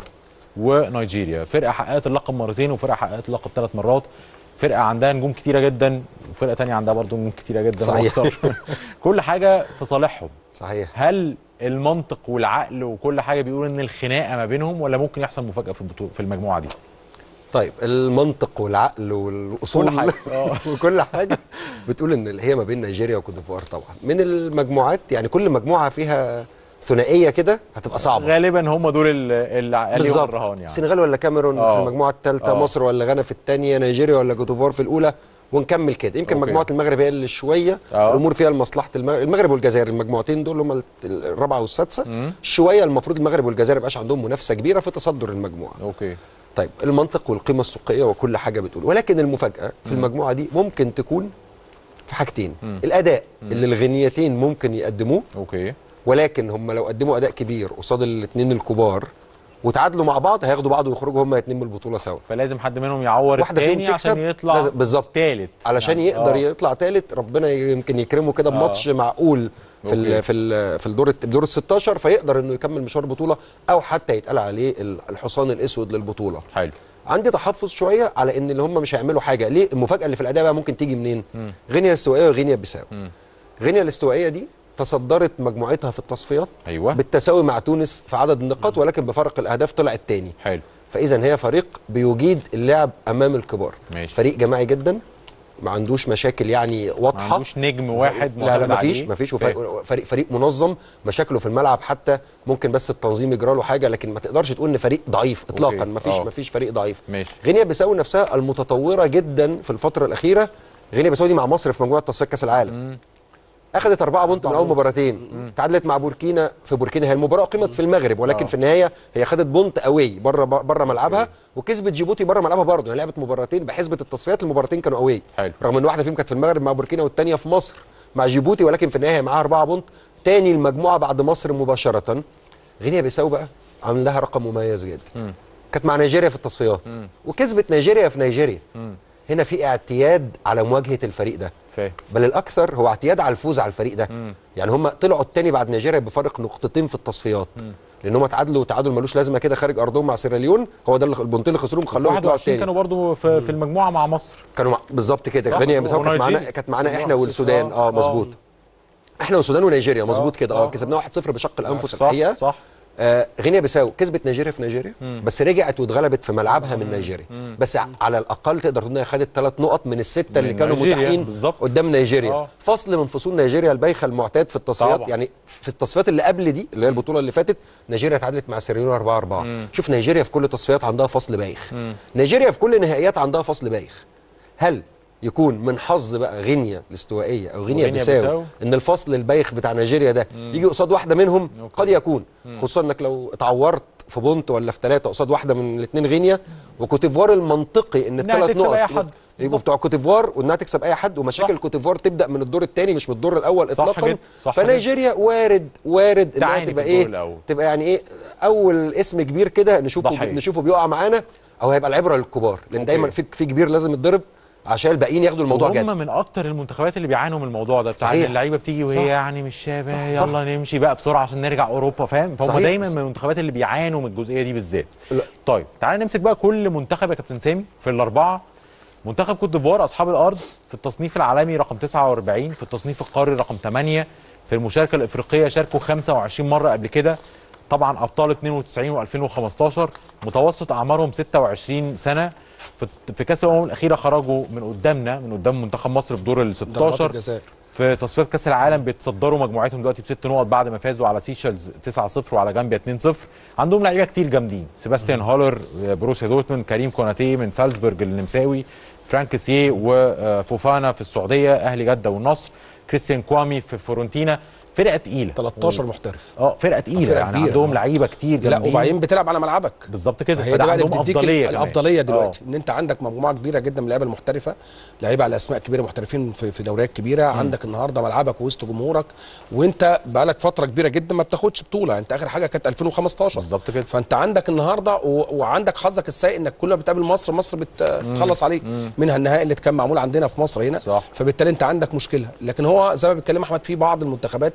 S1: ونيجيريا فرقه حققت اللقب مرتين وفرقه حققت اللقب ثلاث مرات فرقه عندها نجوم كتيره جدا وفرقه تانية عندها برضه نجوم كتيره جدا
S3: صحيح.
S1: وأكتر. كل حاجه في صالحهم
S3: صحيح
S1: هل المنطق والعقل وكل حاجه بيقول ان الخناقه ما بينهم ولا ممكن يحصل مفاجاه في البطوله في المجموعه دي
S3: طيب المنطق والعقل والاصول
S1: كل حاجة. آه.
S3: وكل حاجه بتقول ان هي ما بين نيجيريا وكوت ديفوار طبعا من المجموعات يعني كل مجموعه فيها ثنائيه كده هتبقى صعبه
S1: غالبا هم دول اللي اللي عليهم الرهان يعني
S3: السنغال ولا كاميرون
S1: آه.
S3: في المجموعه الثالثه
S1: آه.
S3: مصر ولا غانا في الثانيه نيجيريا ولا كوت ديفوار في الاولى ونكمل كده يمكن
S1: أوكي.
S3: مجموعه المغرب هي اللي شويه
S1: آه.
S3: الامور فيها لمصلحه المغرب المغرب والجزائر المجموعتين دول هم الرابعه والسادسه شويه المفروض المغرب والجزائر يبقاش عندهم منافسه كبيره في تصدر المجموعه
S1: اوكي
S3: طيب المنطق والقيمه السوقيه وكل حاجه بتقول ولكن المفاجاه في المجموعه دي ممكن تكون في حاجتين الاداء اللي الغنيتين ممكن يقدموه
S1: اوكي
S3: ولكن هم لو قدموا اداء كبير قصاد الاثنين الكبار وتعادلوا مع بعض هياخدوا بعض ويخرجوا هم الاثنين من البطوله سوا
S1: فلازم حد منهم يعور
S3: واحدة فيهم
S1: التاني عشان
S3: تكسب،
S1: يطلع
S3: لازم- بالظبط.
S1: تالت
S3: علشان
S1: يعني.
S3: يقدر
S1: آه.
S3: يطلع ثالث ربنا يمكن يكرمه كده بماتش معقول في
S1: أوكي.
S3: ال في ال في الدور الت- الدور ال 16 فيقدر انه يكمل مشوار البطوله او حتى يتقال عليه ال- الحصان الاسود للبطوله
S1: حلو
S3: عندي تحفظ شويه على ان اللي هم مش هيعملوا حاجه ليه المفاجاه اللي في الاداء بقى ممكن تيجي منين غينيا الاستوائيه وغينيا بيساو غينيا الاستوائيه دي تصدرت مجموعتها في التصفيات
S1: ايوه
S3: بالتساوي مع تونس في عدد النقاط ولكن بفرق الاهداف طلع الثاني
S1: حلو
S3: فاذا هي فريق بيجيد اللعب امام الكبار
S1: ماشي.
S3: فريق جماعي جدا ما عندوش مشاكل يعني
S1: ما
S3: واضحه
S1: عندوش نجم واحد
S3: لا لا
S1: معتمد
S3: ما فيش
S1: عليه.
S3: ما فيش
S1: فاهم.
S3: وفريق فريق, فريق منظم مشاكله في الملعب حتى ممكن بس التنظيم يجرى له حاجه لكن ما تقدرش تقول ان فريق ضعيف اطلاقا
S1: أوكي.
S3: ما فيش
S1: آه.
S3: ما فيش فريق ضعيف
S1: ماشي.
S3: غينيا بيساو نفسها المتطوره جدا في الفتره الاخيره غينيا بيساو دي مع مصر في مجموعه تصفيات كاس العالم اخذت أربعة بونت من اول مباراتين تعادلت مع بوركينا في بوركينا هي المباراه قيمت في المغرب ولكن
S1: آه.
S3: في النهايه هي خدت بونت اوي بره بره ملعبها وكسبت جيبوتي بره ملعبها برضه هي لعبت مباراتين بحسبه التصفيات المباراتين كانوا اوي
S1: حلو.
S3: رغم ان واحده فيهم كانت في المغرب مع بوركينا والثانيه في مصر مع جيبوتي ولكن في النهايه معاها أربعة بونت تاني المجموعه بعد مصر مباشره غينيا بيساو بقى عامل لها رقم مميز جدا كانت مع نيجيريا في التصفيات وكسبت نيجيريا في نيجيريا هنا في اعتياد على مواجهه الفريق ده
S1: فاهم
S3: بل الاكثر هو اعتياد على الفوز على الفريق ده يعني هم طلعوا الثاني بعد نيجيريا بفارق نقطتين في التصفيات لان هم تعادلوا تعادل ملوش لازمه كده خارج ارضهم مع سيراليون هو ده اللي البونتين اللي خسروهم خلوهم يطلعوا
S1: 21
S3: الثاني
S1: كانوا برضو في, في المجموعه مع مصر
S3: كانوا مع... بالظبط كده
S1: صح،
S3: غينيا بيساو كانت معانا
S1: ونيجيريا.
S3: كانت معانا
S2: صفر
S3: احنا
S2: واحد
S3: والسودان
S1: صفر.
S3: اه
S1: آه.
S3: مظبوط احنا والسودان ونيجيريا مظبوط
S1: آه،
S3: كده اه
S1: آه.
S3: كسبناه 1-0 بشق الانفس
S1: صح
S3: الحقيقه
S1: صح
S3: آه غينيا بيساو كسبت نيجيريا في نيجيريا بس رجعت واتغلبت في ملعبها من نيجيريا بس ع- على الاقل تقدر تقول انها خدت ثلاث نقط من السته اللي
S1: من
S3: كانوا
S1: نيجيريا،
S3: متاحين
S1: بالظبط.
S3: قدام نيجيريا
S1: آه.
S3: فصل من فصول نيجيريا البايخه المعتاد في التصفيات
S1: طبعا.
S3: يعني في التصفيات اللي قبل دي اللي هي البطوله اللي فاتت نيجيريا تعادلت مع سيراليون 4 4 شوف نيجيريا في كل تصفيات عندها فصل بايخ نيجيريا في كل نهائيات عندها فصل بايخ هل يكون من حظ بقى غينيا الاستوائيه او غينيا
S1: وغينيا
S3: بيساو
S1: بيساو.
S3: ان الفصل البايخ بتاع نيجيريا ده يجي قصاد واحده منهم قد يكون خصوصا انك لو اتعورت في بونت ولا في ثلاثه قصاد واحده من الاثنين غينيا وكوتيفوار المنطقي ان
S1: إنها
S3: الثلاث
S1: تكسب
S3: نقط
S1: أي حد.
S3: يبقوا
S1: بالظبط.
S3: بتوع كوتيفوار وانها تكسب اي حد ومشاكل
S1: صح.
S3: كوتيفوار تبدا من الدور الثاني مش من الدور الاول
S1: صح
S3: اطلاقا
S1: جدا، صح
S3: فنيجيريا وارد وارد انها
S1: تعاني
S3: تبقى
S1: في الدور
S3: ايه
S1: الأول.
S3: تبقى يعني ايه اول اسم كبير كده نشوفه
S1: ضحية.
S3: نشوفه بيقع معانا او هيبقى العبره للكبار لان
S1: أوكي.
S3: دايما في في كبير لازم يتضرب عشان الباقيين ياخدوا الموضوع
S1: هم
S3: جد
S1: من اكتر المنتخبات اللي بيعانوا من الموضوع ده بتاع إن
S3: صحيح.
S1: اللعيبه بتيجي وهي
S3: صح.
S1: يعني مش شبه
S3: صح، صح.
S1: يلا نمشي بقى بسرعه عشان نرجع اوروبا فاهم فهم
S3: صحيح.
S1: دايما من المنتخبات اللي بيعانوا من الجزئيه دي بالذات
S3: لا.
S1: طيب تعالى نمسك بقى كل منتخب يا كابتن سامي في الاربعه منتخب كوت ديفوار اصحاب الارض في التصنيف العالمي رقم 49 في التصنيف القاري رقم 8 في المشاركه الافريقيه شاركوا 25 مره قبل كده طبعا ابطال 92 و2015 متوسط اعمارهم 26 سنه في في كاس الامم الاخيره خرجوا من قدامنا من قدام منتخب مصر في دور ال
S2: ضربات
S1: 16
S2: الجزاء
S1: في تصفيات كاس العالم بيتصدروا مجموعتهم دلوقتي بست نقط بعد ما فازوا على سيشلز 9-0 وعلى جامبيا 2-0 عندهم لعيبه كتير جامدين سيباستيان هولر بروسيا دورتموند كريم كوناتي من سالزبورج النمساوي فرانك سيه وفوفانا في السعوديه اهلي جده والنصر كريستيان كوامي في فورنتينا فرقه تقيله
S2: 13 محترف
S1: اه فرقه تقيله
S2: فرقة
S1: يعني
S2: كبيرة.
S1: عندهم لعيبه كتير
S2: لا
S1: جامدين
S2: وبعدين بتلعب على ملعبك
S1: بالظبط كده
S2: فهي
S1: فده
S2: دي بقى اللي
S1: عندهم
S2: بتديك
S1: افضليه كمان.
S2: الافضليه دلوقتي
S1: آه.
S2: ان انت عندك مجموعه كبيره جدا من اللعيبه المحترفه لعيبه على اسماء كبيره محترفين في, في دوريات كبيره عندك النهارده ملعبك وسط جمهورك وانت بقالك فتره كبيره جدا ما بتاخدش بطوله انت اخر حاجه كانت 2015
S1: بالظبط كده.
S2: فانت عندك النهارده و... وعندك حظك السيء انك كل ما بتقابل مصر مصر بت... بتخلص عليك منها النهائي اللي كان معمول عندنا في مصر هنا
S1: صح.
S2: فبالتالي انت عندك مشكله لكن هو زي ما بيتكلم احمد في بعض المنتخبات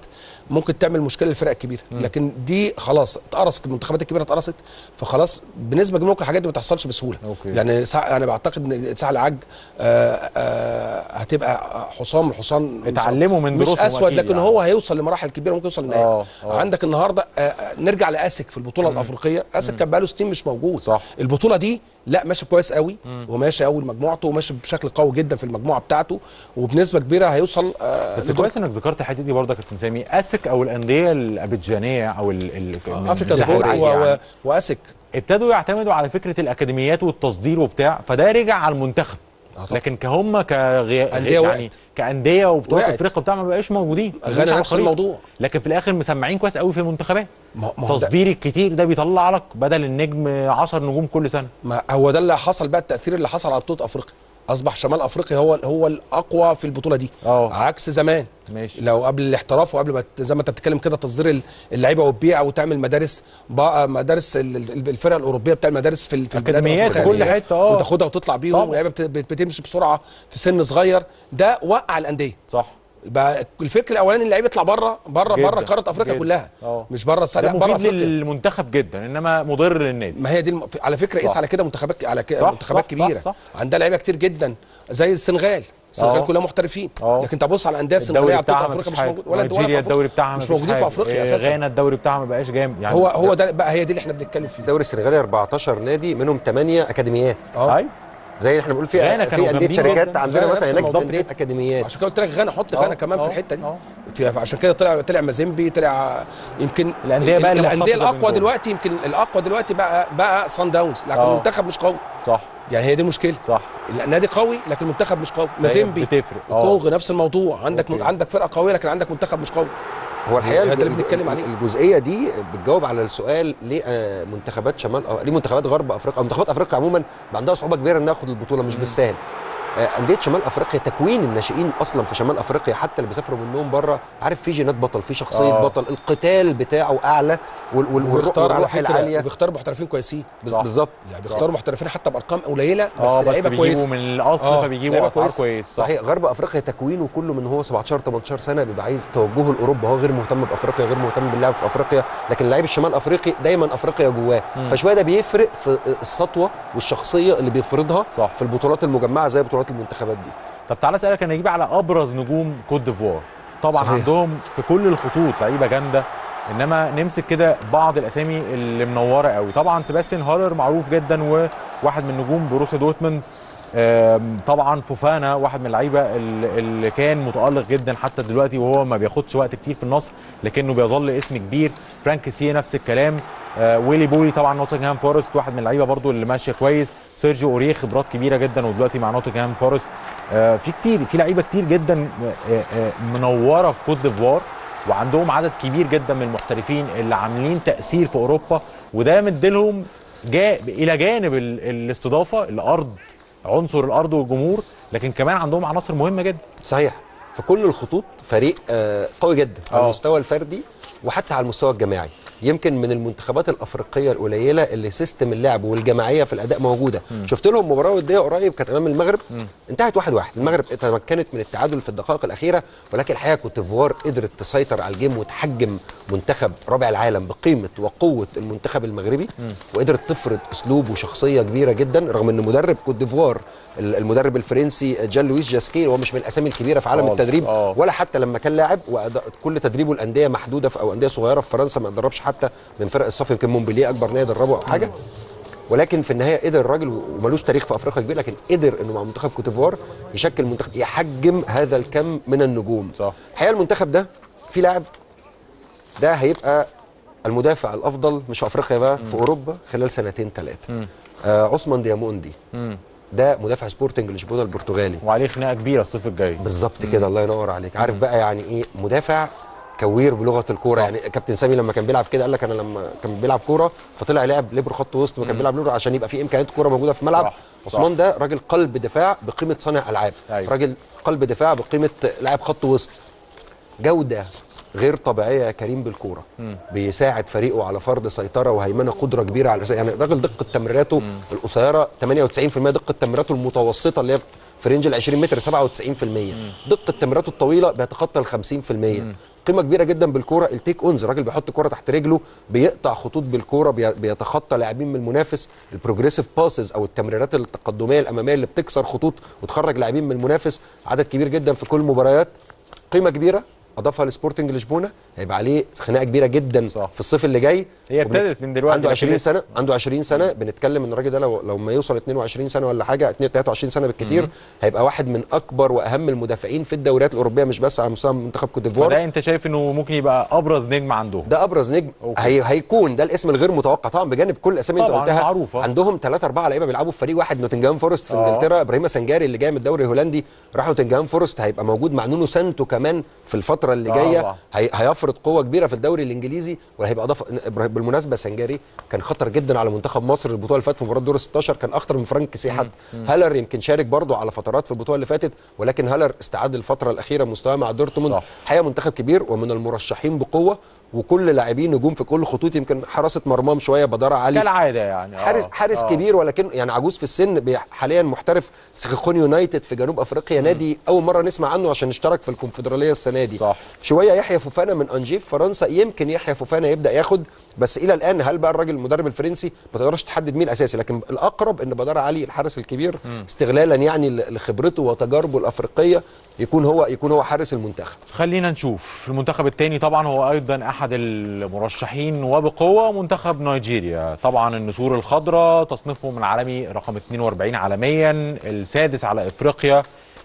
S2: ممكن تعمل مشكله للفرق الكبيره لكن دي خلاص اتقرصت المنتخبات الكبيره اتقرصت فخلاص بنسبه كبيره ممكن الحاجات دي ما تحصلش بسهوله
S1: أوكي.
S2: يعني سع... انا بعتقد ان ساعه العج آه آه هتبقى حصان من الحصان
S1: اتعلموا من
S2: مش
S1: دروسهم
S2: اسود
S1: أكيد
S2: لكن
S1: يعني.
S2: هو هيوصل لمراحل كبيره ممكن يوصل للنهائي
S1: آه، آه.
S2: عندك النهارده آه، آه، نرجع لاسك في البطوله الافريقيه اسك كان بقاله سنين مش موجود
S1: صح.
S2: البطوله دي لا ماشي كويس قوي وماشي قوي مجموعته وماشي بشكل قوي جدا في المجموعه بتاعته وبنسبه كبيره هيوصل آه
S1: بس
S2: لدور-
S1: كويس انك ذكرت الحته دي برضه يا كابتن سامي اسك او الانديه الابيجانيه او ال ال من
S2: افريكا
S1: الاتحاد
S2: سبورت و...
S1: يعني
S2: و... واسك
S1: ابتدوا يعتمدوا على فكره الاكاديميات والتصدير وبتاع فده رجع على المنتخب
S2: آه طبعا.
S1: لكن كهم كغي...
S2: أندية
S1: يعني
S2: وقعت.
S1: كانديه وبطولات
S2: وقعت.
S1: افريقيا بتاع ما بقاش موجودين ما
S2: غانا
S1: بقاش على
S2: نفس
S1: الخريطة.
S2: الموضوع.
S1: لكن في الاخر مسمعين كويس قوي في المنتخبات
S2: ما ما هو ده-
S1: تصدير الكتير ده بيطلع لك بدل النجم 10 نجوم كل سنه
S2: ما هو ده اللي حصل بقى التاثير اللي حصل على بطوله افريقيا اصبح شمال افريقيا هو هو الاقوى في البطوله دي
S1: اه.
S2: عكس زمان
S1: ماشي.
S2: لو قبل الاحتراف وقبل ما ت- زي ما انت بتتكلم كده تصدير ال- اللعيبه والبيع وتعمل مدارس بقى مدارس ال- ال- الفرق الاوروبيه بتعمل مدارس في ال- في البلاد
S1: أكاديميات في
S2: الأفريقية.
S1: كل حتة، اه.
S2: وتاخدها وتطلع بيهم
S1: طبعا.
S2: واللعيبه بت- بت- بتمشي بسرعه في سن صغير ده وقع الانديه
S1: صح
S2: يبقى الفكر الاولاني اللعيب يطلع بره بره
S1: جدا،
S2: بره قاره افريقيا
S1: جدا.
S2: كلها
S1: اه.
S2: مش بره
S1: ده
S2: لا بره
S1: مفيد
S2: افريقيا
S1: للمنتخب جدا انما مضر للنادي
S2: ما هي دي الم... على فكره قيس
S1: صح.
S2: على كده منتخبات على كده
S1: صح،
S2: منتخبات
S1: صح،
S2: كبيره
S1: صح، صح.
S2: عندها لعيبه كتير جدا زي السنغال السنغال
S1: اه.
S2: كلها محترفين
S1: اه.
S2: لكن تبص على الانديه السنغاليه
S1: الدوري
S2: على بطوله
S1: بتاعها
S2: افريقيا
S1: مفيش
S2: مش
S1: حاجه
S2: موجود ولا ولا في
S1: نيجيريا
S2: أفريقيا.
S1: الدوري بتاعها
S2: مش
S1: مفيش
S2: موجودين في
S1: حاجة.
S2: افريقيا
S1: إيه،
S2: اساسا
S1: غانا الدوري بتاعها ما بقاش جامد يعني
S2: هو هو ده بقى هي دي اللي احنا بنتكلم فيه
S3: الدوري السنغالي 14 نادي منهم 8 اكاديميات
S2: اه
S1: أيوة.
S3: زي اللي احنا بنقول في
S1: غانا كانوا
S3: في انديه
S1: جامدين
S3: شركات
S1: جدا.
S3: عندنا
S2: غانا
S3: مثلا
S2: نفس
S3: هناك
S2: الموضوع
S3: انديه
S2: كده.
S3: اكاديميات
S2: عشان كده قلت لك غانا حط
S1: اه،
S2: غانا كمان
S1: اه،
S2: في الحته دي
S1: اه.
S2: في عشان كده طلع طلع مازيمبي طلع يمكن
S1: الأندية بقى اللي
S2: الانديه
S1: محتفظة
S2: الاقوى
S1: بالدوري.
S2: دلوقتي يمكن الاقوى دلوقتي بقى بقى سان داونز لكن
S1: اه.
S2: المنتخب مش قوي
S1: صح
S2: يعني هي دي المشكله
S1: صح
S2: النادي قوي لكن المنتخب مش قوي مازيمبي
S1: بتفرق. اه.
S2: الكونغو نفس الموضوع عندك
S1: اوكي.
S2: عندك فرقه قويه لكن عندك منتخب مش قوي
S3: هو الحقيقه
S2: هذا اللي
S3: الج-
S2: بنتكلم عليه.
S3: الجزئيه دي بتجاوب على السؤال ليه آه، منتخبات شمال أو ليه منتخبات غرب افريقيا او منتخبات افريقيا عموما بقى عندها صعوبه كبيره انها تاخد البطوله مش بالسهل آه، انديه شمال افريقيا تكوين الناشئين اصلا في شمال افريقيا حتى اللي بيسافروا منهم بره عارف في جينات بطل في شخصيه
S1: اه.
S3: بطل القتال بتاعه اعلى وال- وال- والروح
S2: وبيختار على
S3: والروح
S2: فكره
S3: العاليه
S2: وبيختار محترفين كويسين
S3: بز-
S1: صح.
S3: بالظبط
S2: يعني بيختاروا محترفين حتى بارقام قليله بس
S1: اه بس
S2: لعيبه
S1: بيجيبوا
S2: كويسه
S1: من الاصل
S2: اه،
S1: فبيجيبوا
S2: لعيبة
S1: اسعار
S2: كويسة.
S1: كويس صح
S3: صحيح غرب افريقيا تكوينه كله من هو 17 18 سنه بيبقى عايز توجهه لاوروبا هو غير مهتم بافريقيا غير مهتم باللعب في افريقيا لكن لعيب الشمال افريقي دايما افريقيا جواه فشويه ده بيفرق في السطوه والشخصيه اللي بيفرضها
S1: صح.
S3: في البطولات المجمعه زي بطولات المنتخبات دي
S1: طب تعالى اسالك انا اجيب على ابرز نجوم كوت ديفوار طبعا
S3: صحيح.
S1: عندهم في كل الخطوط لعيبه جامده انما نمسك كده بعض الاسامي اللي منوره قوي طبعا سيباستيان هالر معروف جدا وواحد من نجوم بروسيا دورتموند آم، طبعا فوفانا واحد من اللعيبه اللي اللي كان متالق جدا حتى دلوقتي وهو ما بياخدش وقت كتير في النصر لكنه بيظل اسم كبير فرانك سيه نفس الكلام آه، ويلي بولي طبعا نوتنغهام فورست واحد من اللعيبه برضو اللي ماشيه كويس سيرجيو اوريه خبرات كبيره جدا ودلوقتي مع نوتنغهام فورست آه، في كتير في لعيبه كتير جدا آه، آه، منوره في كوت ديفوار وعندهم عدد كبير جدا من المحترفين اللي عاملين تاثير في اوروبا وده مديلهم جا الى جانب ال- الاستضافه الارض عنصر الارض والجمهور لكن كمان عندهم عناصر مهمه جدا
S3: صحيح في كل الخطوط فريق آه، قوي جدا على
S1: اه.
S3: المستوى الفردي وحتى على المستوى الجماعي يمكن من المنتخبات الافريقيه القليله اللي سيستم اللعب والجماعيه في الاداء موجوده شفت لهم مباراه وديه قريب كانت امام المغرب انتهت واحد واحد المغرب تمكنت من التعادل في الدقائق الاخيره ولكن الحقيقه كوت ديفوار قدرت تسيطر على الجيم وتحجم منتخب رابع العالم بقيمه وقوه المنتخب المغربي وقدرت تفرض اسلوب وشخصيه كبيره جدا رغم ان مدرب كوت ديفوار المدرب الفرنسي جان لويس جاسكي هو مش من الاسامي الكبيره في عالم
S1: خالص.
S3: التدريب
S1: اه.
S3: ولا حتى لما كان لاعب وكل تدريبه الانديه محدوده في او انديه صغيره في فرنسا ما دربش حتى من فرق الصف يمكن مونبلييه اكبر نادي دربه او حاجه ولكن في النهايه قدر الراجل وملوش تاريخ في افريقيا كبير لكن قدر انه مع منتخب كوتيفوار يشكل منتخب يحجم هذا الكم من النجوم
S1: صح.
S3: الحقيقه المنتخب ده في لاعب ده هيبقى المدافع الافضل مش في افريقيا بقى في اوروبا خلال سنتين ثلاثه آه عثمان دياموندي ده مدافع سبورتنج لشبونه البرتغالي
S1: وعليه خناقه كبيره الصيف الجاي
S3: بالظبط كده الله ينور عليك عارف بقى يعني ايه مدافع كوير بلغه الكوره يعني كابتن سامي لما كان بيلعب كده قال لك انا لما كان بيلعب كوره فطلع لعب ليبرو خط وسط ما كان بيلعب ليبرو عشان يبقى في امكانيات كوره موجوده في الملعب
S1: صح،
S3: عثمان
S1: صح.
S3: ده راجل قلب دفاع بقيمه صانع العاب
S1: أيوة.
S3: راجل قلب دفاع بقيمه لاعب خط وسط جوده غير طبيعيه يا كريم بالكوره بيساعد فريقه على فرض سيطره وهيمنه قدره كبيره على يعني الراجل دقه تمريراته القصيره 98% دقه تمريراته المتوسطه اللي هي في رينج ال 20 متر 97% دقه تمريراته الطويله بيتخطى ال 50% قيمه كبيره جدا بالكوره التيك اونز الراجل بيحط كوره تحت رجله بيقطع خطوط بالكوره بي- بيتخطى لاعبين من المنافس البروجريسيف باسز او التمريرات التقدميه الاماميه اللي بتكسر خطوط وتخرج لاعبين من المنافس عدد كبير جدا في كل المباريات قيمه كبيره اضافها لسبورتنج لشبونه هيبقى عليه خناقه كبيره جدا
S1: صح.
S3: في الصيف اللي جاي
S1: هي
S3: وبن-
S1: ابتدت من دلوقتي
S3: عنده
S1: لكن
S3: 20
S1: لسه.
S3: سنه عنده 20 سنه بنتكلم ان الراجل ده لو لو ما يوصل 22 سنه ولا حاجه 23 سنه بالكتير هيبقى واحد من اكبر واهم المدافعين في الدوريات الاوروبيه مش بس على مستوى منتخب كوت ديفوار
S1: فده انت شايف انه ممكن يبقى ابرز نجم عندهم
S3: ده ابرز نجم
S1: أوكي.
S3: هي هيكون ده الاسم الغير متوقع طبعا بجانب كل الاسامي اللي انت
S1: طبعاً
S3: قلتها
S1: معروفة.
S3: عندهم ثلاثة أربعة لعيبة بيلعبوا في فريق واحد نوتنجهام فورست في
S1: آه.
S3: انجلترا ابراهيم سنجاري اللي جاي من الدوري الهولندي راح نوتنجهام فورست هيبقى موجود مع نونو سانتو كمان في الفترة اللي
S1: آه
S3: جايه
S1: طبعاً.
S3: هي هيفرض قوة كبيرة في الدوري الانجليزي وهيبقى اضافة إبراهيم- بالمناسبة سنجاري كان خطر جدا على منتخب مصر البطولة اللي فاتت في مباراة دور 16 كان اخطر من فرانك كيسيه حتى هالر يمكن شارك برضه على فترات في البطولة اللي فاتت ولكن هالر استعاد الفترة الأخيرة مستواه مع دورتموند
S1: صح.
S3: حقيقه منتخب كبير ومن المرشحين بقوه وكل لاعبين نجوم في كل خطوط يمكن حراسه مرمام شويه بدارة علي
S1: كالعاده يعني آه.
S3: حارس حارس
S1: آه.
S3: كبير ولكن يعني عجوز في السن بي- حاليا محترف سيخون يونايتد في جنوب افريقيا نادي اول مره نسمع عنه عشان اشترك في الكونفدراليه السنه دي
S1: صح.
S3: شويه يحيى فوفانا من انجيب فرنسا يمكن يحيى فوفانا يبدا ياخد بس الى الان هل بقى الراجل المدرب الفرنسي ما تقدرش تحدد مين الاساسي لكن الاقرب ان بدار علي الحارس الكبير استغلالا يعني ل- لخبرته وتجاربه الافريقيه يكون هو يكون هو حارس المنتخب
S1: خلينا نشوف المنتخب الثاني طبعا هو ايضا احد المرشحين وبقوه منتخب نيجيريا طبعا النسور الخضراء تصنيفهم العالمي رقم 42 عالميا السادس على افريقيا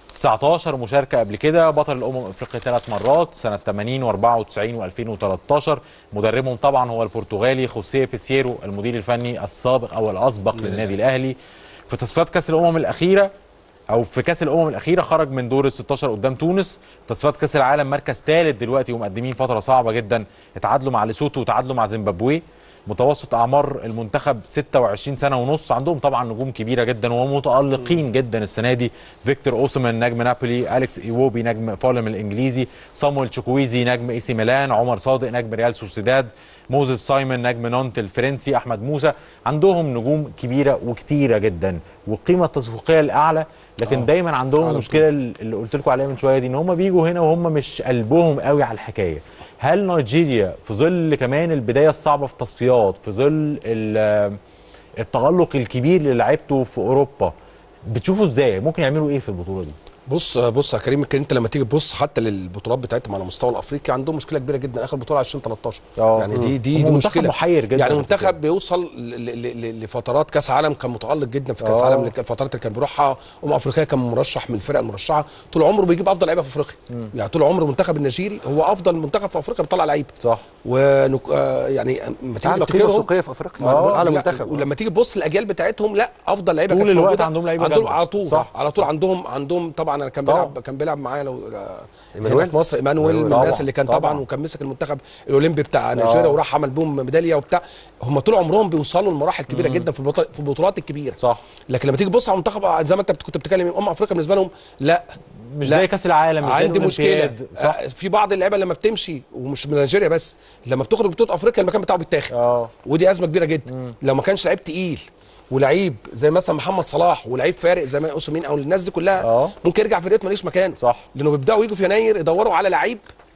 S1: 19 مشاركه قبل كده بطل الامم الافريقيه ثلاث مرات سنه 80 و94 و2013 مدربهم طبعا هو البرتغالي خوسيه بيسيرو المدير الفني السابق او الاسبق للنادي الاهلي في تصفيات كاس الامم الاخيره او في كاس الامم الاخيره خرج من دور ال 16 قدام تونس تصفيات كاس العالم مركز ثالث دلوقتي ومقدمين فتره صعبه جدا اتعادلوا مع ليسوتو وتعادلوا مع زيمبابوي متوسط اعمار المنتخب 26 سنه ونص عندهم طبعا نجوم كبيره جدا ومتالقين جدا السنه دي فيكتور اوسمان نجم نابولي اليكس ايوبي نجم فولم الانجليزي صامويل تشوكويزي نجم اي سي ميلان عمر صادق نجم ريال سوسيداد موزيس سايمون نجم نونت الفرنسي احمد موسى عندهم نجوم كبيره وكتيره جدا والقيمه التسويقيه الاعلى لكن
S2: آه.
S1: دايما عندهم
S2: على
S1: المشكله اللي قلت لكم عليها من شويه دي ان هم بيجوا هنا وهم مش قلبهم قوي على الحكايه هل نيجيريا في ظل كمان البدايه الصعبه في التصفيات في ظل ال- التالق الكبير اللي لعبته في اوروبا بتشوفوا ازاي ممكن يعملوا ايه في البطوله دي
S2: بص بص يا كريم يمكن انت لما تيجي تبص حتى للبطولات بتاعتهم على المستوى الافريقي عندهم مشكله كبيره جدا اخر بطوله 2013
S1: اه.
S2: يعني دي دي
S1: هم
S2: دي
S1: منتخب
S2: مشكله
S1: محير جدا
S2: يعني
S1: في
S2: منتخب
S1: كده.
S2: بيوصل ل- ل- ل- لفترات كاس عالم كان متالق جدا في كاس
S1: اه.
S2: عالم الفترات اللي كان بيروحها امم افريقيا كان مرشح من الفرق المرشحه طول عمره بيجيب افضل لعيبه في افريقيا يعني طول عمر المنتخب النيجيري هو افضل منتخب في افريقيا بيطلع لعيبه
S1: صح
S2: ونك... آه يعني ما تيجي
S3: اعلى قيمه
S2: تفتكرهم
S3: سوقيه في افريقيا
S2: ما أنا بقول-
S3: اعلى
S2: لا،
S3: منتخب
S2: ولما تيجي تبص الاجيال بتاعتهم لا افضل لعيبه
S1: طول
S2: كانت
S1: الوقت
S2: موجودة.
S1: عندهم لعيبة
S2: عندهم
S1: جامدة.
S2: على طول
S1: صح،
S2: على طول
S1: صح.
S2: عندهم عندهم طبعا انا كان
S1: طبعا.
S2: بيلعب كان بيلعب معايا لو آه، هنا
S3: إيمانويل.
S2: في مصر ايمانويل من
S1: طبعا،
S2: الناس اللي كان
S1: طبعا.
S2: طبعا وكان مسك المنتخب الاولمبي بتاع نيجيريا وراح عمل بهم ميداليه وبتاع هم طول عمرهم بيوصلوا لمراحل كبيره جدا في البطولات في البطولات الكبيره
S1: صح
S2: لكن لما تيجي تبص على المنتخب زي ما انت كنت بتتكلم امم افريقيا بالنسبه لهم لا
S1: مش
S2: لا.
S1: زي كاس العالم مش زي
S2: عندي مشكله
S1: الأولمبياد. صح
S2: آه، في بعض اللعيبه لما بتمشي ومش من نيجيريا بس لما بتخرج بطوله افريقيا المكان بتاعه بيتاخد
S1: اه
S2: ودي ازمه كبيره جدا لو ما كانش لعيب تقيل ولعيب زي مثلا محمد صلاح ولعيب فارق زي ما اوسمين او الناس دي كلها
S1: اه.
S2: ممكن يرجع فرقته ماليش مكان
S1: صح.
S2: لانه بيبداوا يجوا في يناير يدوروا على لعيب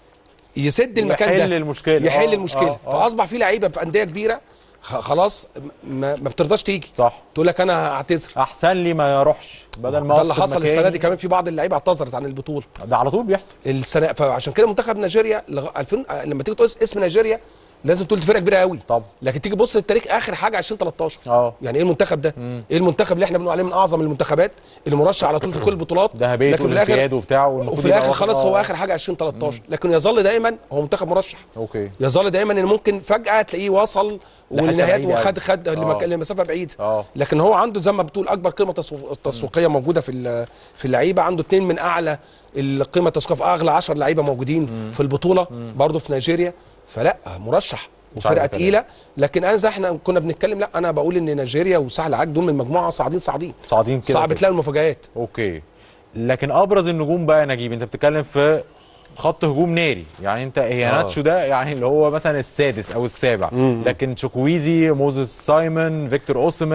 S2: يسد المكان ده
S1: يحل المشكلة.
S2: يحل
S1: اه،
S2: المشكله
S1: اه، اه.
S2: فاصبح في لعيبه في انديه كبيره خ- خلاص ما, ما بترضاش تيجي
S1: صح
S2: تقول لك انا هعتذر
S1: احسن لي ما يروحش بدل ما
S2: ده اللي
S1: أفقد
S2: حصل
S1: مكاني.
S2: السنه دي كمان في بعض اللعيبه اعتذرت عن البطوله
S1: ده على طول بيحصل
S2: السنه فعشان كده منتخب نيجيريا لغ... 2000 آه، لما تيجي تقول اسم نيجيريا لازم تقول دي فرقه كبيره قوي
S1: طبعا.
S2: لكن تيجي تبص للتاريخ اخر حاجه 2013
S1: اه.
S2: يعني ايه المنتخب ده ايه المنتخب اللي احنا بنقول عليه من اعظم المنتخبات اللي مرشح على طول في كل البطولات
S1: ذهبيه
S2: لكن في
S1: والاولمبياد
S2: الاخر
S1: وبتاع والمفروض
S2: وفي
S1: يبقى
S2: الاخر
S1: واخد-
S2: خلاص هو
S1: اه.
S2: اخر حاجه 2013 لكن يظل دايما هو منتخب مرشح
S1: اوكي
S2: يظل دايما ان ممكن فجاه تلاقيه وصل
S1: لحتة
S2: ولنهايات
S1: بعيدة
S2: وخد
S1: أوي.
S2: خد لمك-
S1: اه.
S2: لمسافه بعيده
S1: اه.
S2: لكن هو عنده زي ما بتقول اكبر قيمه تسوق- تسويقيه موجوده في ال- في اللعيبه عنده اثنين من اعلى القيمه التسويقيه في اغلى 10 لعيبه موجودين في البطوله برضه في نيجيريا فلا مرشح وفرقه
S1: عارف
S2: تقيله لكن انا زي احنا كنا بنتكلم لا انا بقول ان نيجيريا وسهل عاج دول من مجموعه صاعدين صاعدين
S1: صاعدين كده
S2: صعب
S1: كده.
S2: تلاقي المفاجآت
S1: اوكي لكن ابرز النجوم بقى يا نجيب انت بتتكلم في خط هجوم ناري يعني انت هياناتشو ده يعني اللي هو مثلا السادس او السابع لكن تشوكويزي موزيس سايمون فيكتور اوسمان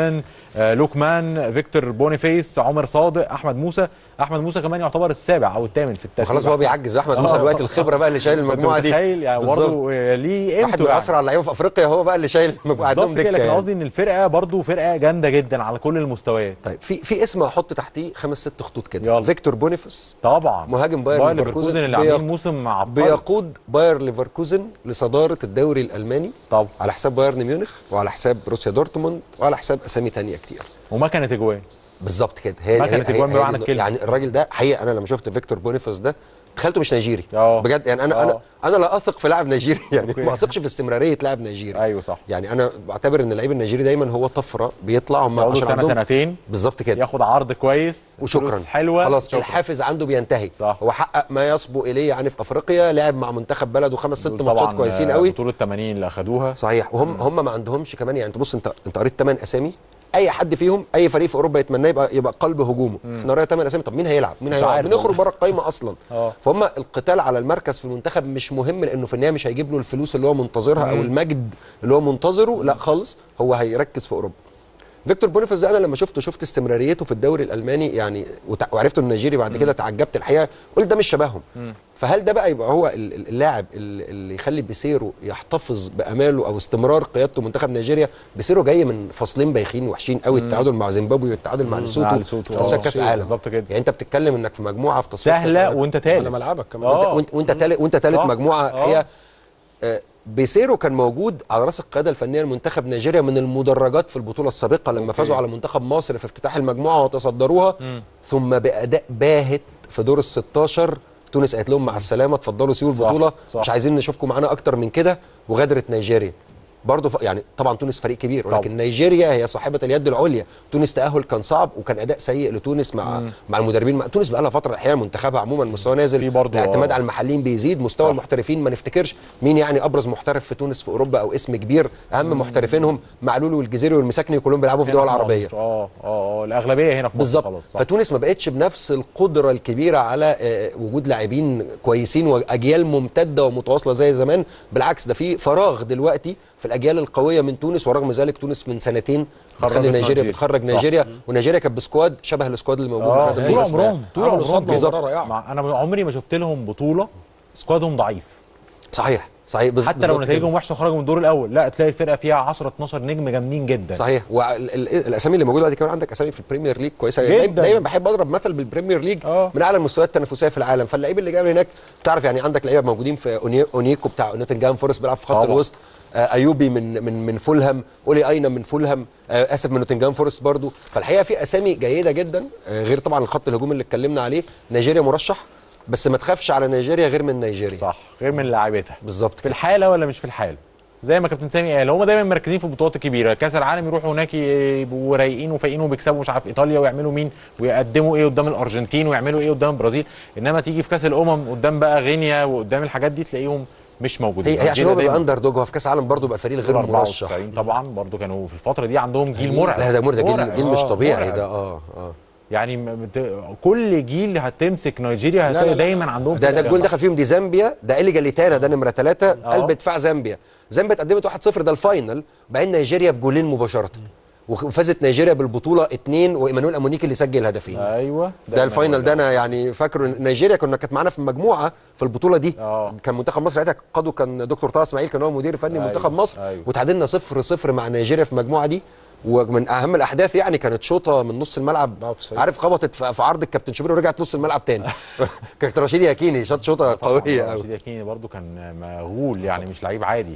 S1: آه لوكمان فيكتور بونيفيس عمر صادق احمد موسى احمد موسى كمان يعتبر السابع او الثامن في الترتيب
S3: خلاص بقى بيعجز احمد موسى
S1: آه.
S3: دلوقتي الخبره بقى اللي شايل المجموعه دي
S1: متخيل يعني
S3: بالظبط.
S1: برضه آه، ليه
S3: واحد
S1: قيمته
S3: من
S1: يعني.
S3: اسرع اللعيبه في افريقيا هو بقى اللي شايل المجموعه عندهم
S1: بالظبط كده
S3: دكه
S1: لكن
S3: يعني.
S1: قصدي ان الفرقه برضه فرقه جامده جدا على كل المستويات
S3: طيب في في اسم هحط تحتيه خمس ست خطوط كده
S1: يلا.
S3: فيكتور بونيفس
S1: طبعا
S3: مهاجم باير
S1: باير
S3: ليفركوزن
S1: ليفركوزن اللي
S3: بيق-
S1: عاملين موسم مع
S3: بيقود باير ليفركوزن لصداره الدوري الالماني
S1: طبعا
S3: على حساب بايرن ميونخ وعلى حساب روسيا دورتموند وعلى حساب اسامي تانية كتير
S1: وما كانت اجوان
S3: بالظبط كده هي
S1: ما كانت أجوان بمعنى
S3: دي-
S1: الكلمة.
S3: يعني الراجل ده حقيقه انا لما شفت فيكتور بونيفاس ده تخيلته مش نيجيري
S1: اه.
S3: بجد يعني انا
S1: اه.
S3: انا انا لا اثق في لاعب نيجيري يعني
S1: اوكي.
S3: ما اثقش في استمراريه لاعب نيجيري
S1: ايوه صح
S3: يعني انا بعتبر ان اللعيب النيجيري دايما هو طفره بيطلع هم
S1: يقعدوا
S3: عشان
S1: سنه
S3: عندهم
S1: سنتين
S3: بالظبط كده
S1: ياخد عرض كويس
S3: وشكرا
S1: فلوس حلوه
S3: خلاص
S1: شكرا.
S3: الحافز عنده بينتهي
S1: صح.
S3: هو حقق ما يسبق اليه يعني في افريقيا لعب مع منتخب بلده خمس ست
S1: دول
S3: ماتشات
S1: طبعاً،
S3: كويسين
S1: آه،
S3: قوي
S1: بطوله 80 اللي اخدوها
S3: صحيح وهم هم ما عندهمش كمان يعني انت بص انت انت قريت ثمان اسامي اي حد فيهم اي فريق في اوروبا يتمناه يبقى يبقى قلب هجومه احنا قرينا ثمان اسامي طب مين هيلعب مين
S1: مش
S3: هيلعب
S1: عارف
S3: بنخرج
S1: والله.
S3: بره القايمه اصلا
S1: اه.
S3: فهم القتال على المركز في المنتخب مش مهم لانه في النهايه مش هيجيب له الفلوس اللي هو منتظرها او المجد اللي هو منتظره لا خالص هو هيركز في اوروبا فيكتور بونيفاس ده انا لما شفته شفت استمراريته في الدوري الالماني يعني وتع- وعرفت انه نيجيري بعد كده تعجبت الحقيقه قلت ده مش شبههم فهل ده بقى يبقى هو ال- ال- اللاعب ال- اللي يخلي بيسيرو يحتفظ باماله او استمرار قيادته منتخب نيجيريا بيسيرو جاي من فصلين بايخين وحشين قوي التعادل مع زيمبابوي والتعادل مع
S1: مع
S3: ليسوتو
S1: ليسوتو.
S3: في تصفيات
S1: اه.
S3: كاس عالم
S1: بالظبط كده.
S3: يعني انت بتتكلم انك في مجموعه في تصفيات كأس
S1: سهله
S3: عالم.
S1: وانت
S2: على
S1: تالت
S2: ملعبك كمان
S1: اه.
S3: وانت وانت تالت وانت تالت
S1: صح.
S3: مجموعه
S1: اه.
S3: هي آه، بيسيرو كان موجود على راس القياده الفنيه لمنتخب نيجيريا من المدرجات في البطوله السابقه لما فازوا على منتخب مصر في افتتاح المجموعه وتصدروها ثم باداء باهت في دور ال 16 تونس قالت لهم مع السلامه اتفضلوا سيبوا
S1: صح،
S3: البطوله
S1: صح.
S3: مش عايزين نشوفكم معانا اكتر من كده وغادرت نيجيريا برضه ف... يعني طبعا تونس فريق كبير ولكن
S1: طبعا.
S3: نيجيريا هي صاحبه اليد العليا تونس تاهل كان صعب وكان اداء سيء لتونس مع مع المدربين مع تونس بقى لها فتره الحقيقه منتخبها عموما مستوى نازل
S1: في برضه
S3: الاعتماد
S1: اه.
S3: على المحليين بيزيد مستوى
S1: صح.
S3: المحترفين ما نفتكرش مين يعني ابرز محترف في تونس في اوروبا او اسم كبير اهم محترفينهم معلول والجزيري والمساكني كلهم بيلعبوا في
S1: هنا
S3: دول
S1: في
S3: عربيه
S1: مصر. اه اه اه الاغلبيه هنا في مصر
S3: بالظبط
S1: خلاص صح.
S3: فتونس ما بقتش بنفس القدره الكبيره على آه، وجود لاعبين كويسين واجيال ممتده ومتواصله زي زمان بالعكس ده في فراغ دلوقتي في الاجيال القويه من تونس ورغم ذلك تونس من سنتين
S1: خرجت
S3: بتخلي نيجيريا
S1: نيجيريا.
S3: بتخرج
S1: صح.
S3: نيجيريا ونيجيريا كانت بسكواد شبه السكواد اللي موجود
S1: اه
S3: في
S1: طول
S3: الدوري الاسباني.
S1: عمرهم طول
S2: عملوا
S1: عمرهم
S2: صدمة
S1: بالظبط.
S2: مباراة رائعة.
S1: مع- انا عمري ما شفت لهم بطوله سكوادهم ضعيف
S3: صحيح صحيح بز-
S1: حتى لو
S3: بالظبط كده.
S1: نتائجهم وحشه وخرجوا من الدور الاول لا تلاقي الفرقه فيها 10 12 نجم جامدين جدا
S3: صحيح والاسامي اللي موجوده دلوقتي كمان عندك اسامي في البريمير ليج كويسه
S1: جداً.
S3: دايما, دايما بحب اضرب مثل بالبريمير ليج
S1: اه.
S3: من اعلى المستويات التنافسيه في العالم فاللعيب اللي جاي من هناك تعرف يعني عندك لعيبه موجودين في أوني- اونيكو بتاع نوتنجهام فورست بيلعب في خط
S1: طبعا.
S3: الوسط آه، ايوبي من من من فولهام اولي اينا من فولهام آه، اسف من نوتنجهام فورست برضو فالحقيقه في اسامي جيده جدا آه، غير طبعا الخط الهجومي اللي اتكلمنا عليه نيجيريا مرشح بس ما تخافش على نيجيريا غير من نيجيريا
S1: صح غير من لاعيبتها
S3: بالظبط
S1: في
S3: كده
S1: الحاله ولا مش في الحاله زي ما كابتن سامي قال هم دايما مركزين في البطولات الكبيره كاس العالم يروحوا هناك يبقوا رايقين وفايقين وبيكسبوا مش عارف ايطاليا ويعملوا مين ويقدموا ايه قدام الارجنتين ويعملوا ايه قدام البرازيل انما تيجي في كاس الامم قدام بقى غينيا وقدام الحاجات دي تلاقيهم مش موجودين
S3: هي, هي عشان هو
S1: نيجيريا
S3: بيبقى
S1: دايماً
S3: اندر دوج هو في كاس العالم برضه بيبقى الفريق الغير
S1: دول
S3: مرشح
S1: 94 طبعا برضو كانوا في الفتره دي عندهم جيل مرعب
S3: لا ده مرعب ده جيل,
S1: مرعب.
S3: جيل مش
S1: آه،
S3: طبيعي
S1: مرعب.
S3: ده اه اه
S1: يعني م- بت... كل جيل هتمسك نيجيريا
S2: لا،
S1: هتلاقي
S2: لا.
S1: دايما عندهم
S3: ده ده
S1: فرقة.
S3: الجول دخل فيهم دي زامبيا ده إلي جاليتانا ده نمره ثلاثه
S1: اه.
S3: قلب دفاع زامبيا زامبيا اتقدمت 1-0 ده الفاينل بعدين نيجيريا بجولين مباشره وخ- وفازت نيجيريا بالبطوله اثنين وايمانويل امونيكي اللي سجل هدفين
S1: ايوه
S3: ده الفاينل ده انا يعني فاكره إن نيجيريا كنا كانت معانا في المجموعه في البطوله دي
S1: اه.
S3: كان منتخب مصر ساعتها قاده كان دكتور طه اسماعيل كان هو مدير فني
S1: ايوه،
S3: منتخب مصر
S1: ايوه.
S3: وتعادلنا 0 0 مع نيجيريا في المجموعه دي ومن اهم الاحداث يعني كانت شوطه من نص الملعب
S2: 94.
S3: عارف خبطت في في عرض الكابتن شوبير ورجعت نص الملعب تاني كانت رشيد ياكيني شاط شوطه قويه قوي
S1: رشيد ياكيني برضو كان مغول يعني مش لعيب عادي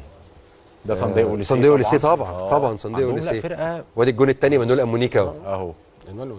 S1: ده ساندي اوليسي
S3: ساندي أوليسي طبعا،
S1: آه.
S3: طبعا ساندي
S1: عندهم لا
S3: أوليسي.
S1: فرقه
S3: وادي الجون الثاني مانويل امونيكا اهو
S1: اهو
S2: المال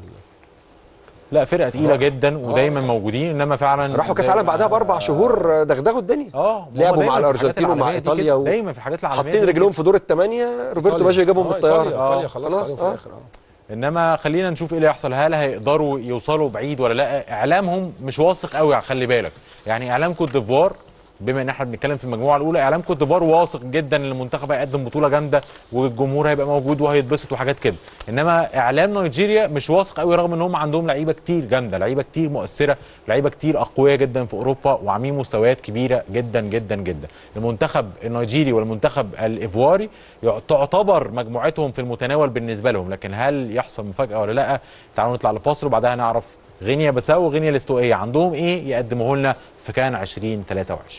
S1: لا فرقه تقيله جدا ودايما موجودين انما فعلا
S3: راحوا كاس
S1: زي
S3: العالم
S1: ما-
S3: بعدها باربع شهور دغدغوا الدنيا
S1: اه ما هم
S3: لعبوا
S1: دايماً
S3: مع
S1: في الحاجات
S3: الارجنتين ومع
S1: العالمية دي
S3: ايطاليا
S1: كده.
S3: و...
S1: دايما في الحاجات العالميه
S3: حاطين
S1: دي
S3: رجلهم في دور الثمانيه روبرتو باجي جابهم
S2: آه،
S3: بالطياره
S2: ايطاليا ايطاليا
S1: آه،
S2: خلصت
S3: خلاص،
S2: عليهم في
S3: آه.
S2: الاخر اه
S1: انما خلينا نشوف ايه اللي هيحصل هل هيقدروا يوصلوا بعيد ولا لا اعلامهم مش واثق قوي خلي بالك يعني اعلام كوت ديفوار بما ان احنا بنتكلم في المجموعه الاولى اعلام كوت ديفوار واثق جدا ان المنتخب هيقدم بطوله جامده والجمهور هيبقى موجود وهيتبسط وحاجات كده انما اعلام نيجيريا مش واثق قوي رغم ان هم عندهم لعيبه كتير جامده لعيبه كتير مؤثره لعيبه كتير اقوياء جدا في اوروبا وعاملين مستويات كبيره جدا جدا جدا المنتخب النيجيري والمنتخب الايفواري يع- تعتبر مجموعتهم في المتناول بالنسبه لهم لكن هل يحصل مفاجاه ولا لا تعالوا نطلع لفاصل وبعدها نعرف غينيا بساو وغينيا الاستوائيه عندهم ايه يقدموه لنا في كان 2023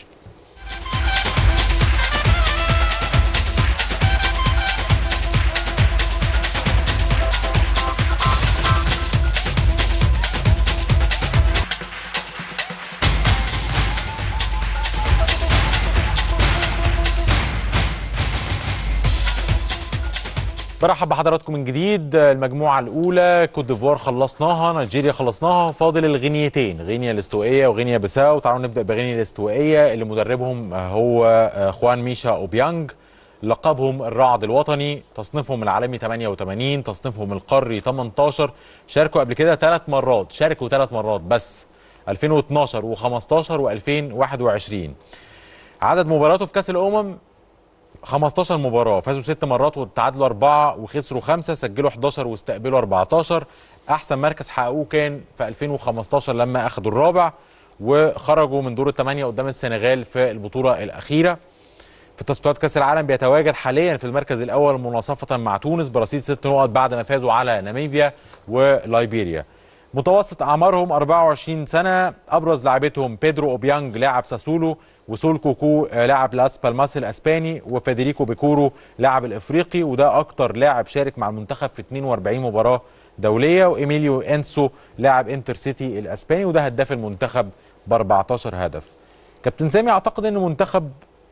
S1: برحب بحضراتكم من جديد المجموعة الأولى كوت ديفوار خلصناها نيجيريا خلصناها فاضل الغينيتين غينيا الاستوائية وغينيا بيساو تعالوا نبدأ بغينيا الاستوائية اللي مدربهم هو خوان ميشا أوبيانج لقبهم الرعد الوطني تصنيفهم العالمي 88 تصنيفهم القاري 18 شاركوا قبل كده ثلاث مرات شاركوا ثلاث مرات بس 2012 و15 و2021 عدد مباراته في كأس الأمم 15 مباراة فازوا ست مرات وتعادلوا أربعة وخسروا خمسة سجلوا 11 واستقبلوا 14 أحسن مركز حققوه كان في 2015 لما أخذوا الرابع وخرجوا من دور الثمانية قدام السنغال في البطولة الأخيرة في تصفيات كأس العالم بيتواجد حاليا في المركز الأول مناصفة مع تونس برصيد ست نقط بعد ما فازوا على ناميبيا ولايبيريا متوسط أعمارهم 24 سنة أبرز لاعبتهم بيدرو أوبيانج لاعب ساسولو وسول كوكو آه، لاعب لاس بالماس الاسباني وفيدريكو بيكورو لاعب الافريقي وده اكتر لاعب شارك مع المنتخب في 42 مباراه دوليه وايميليو انسو لاعب انتر سيتي الاسباني وده هداف المنتخب ب 14 هدف كابتن سامي اعتقد ان المنتخب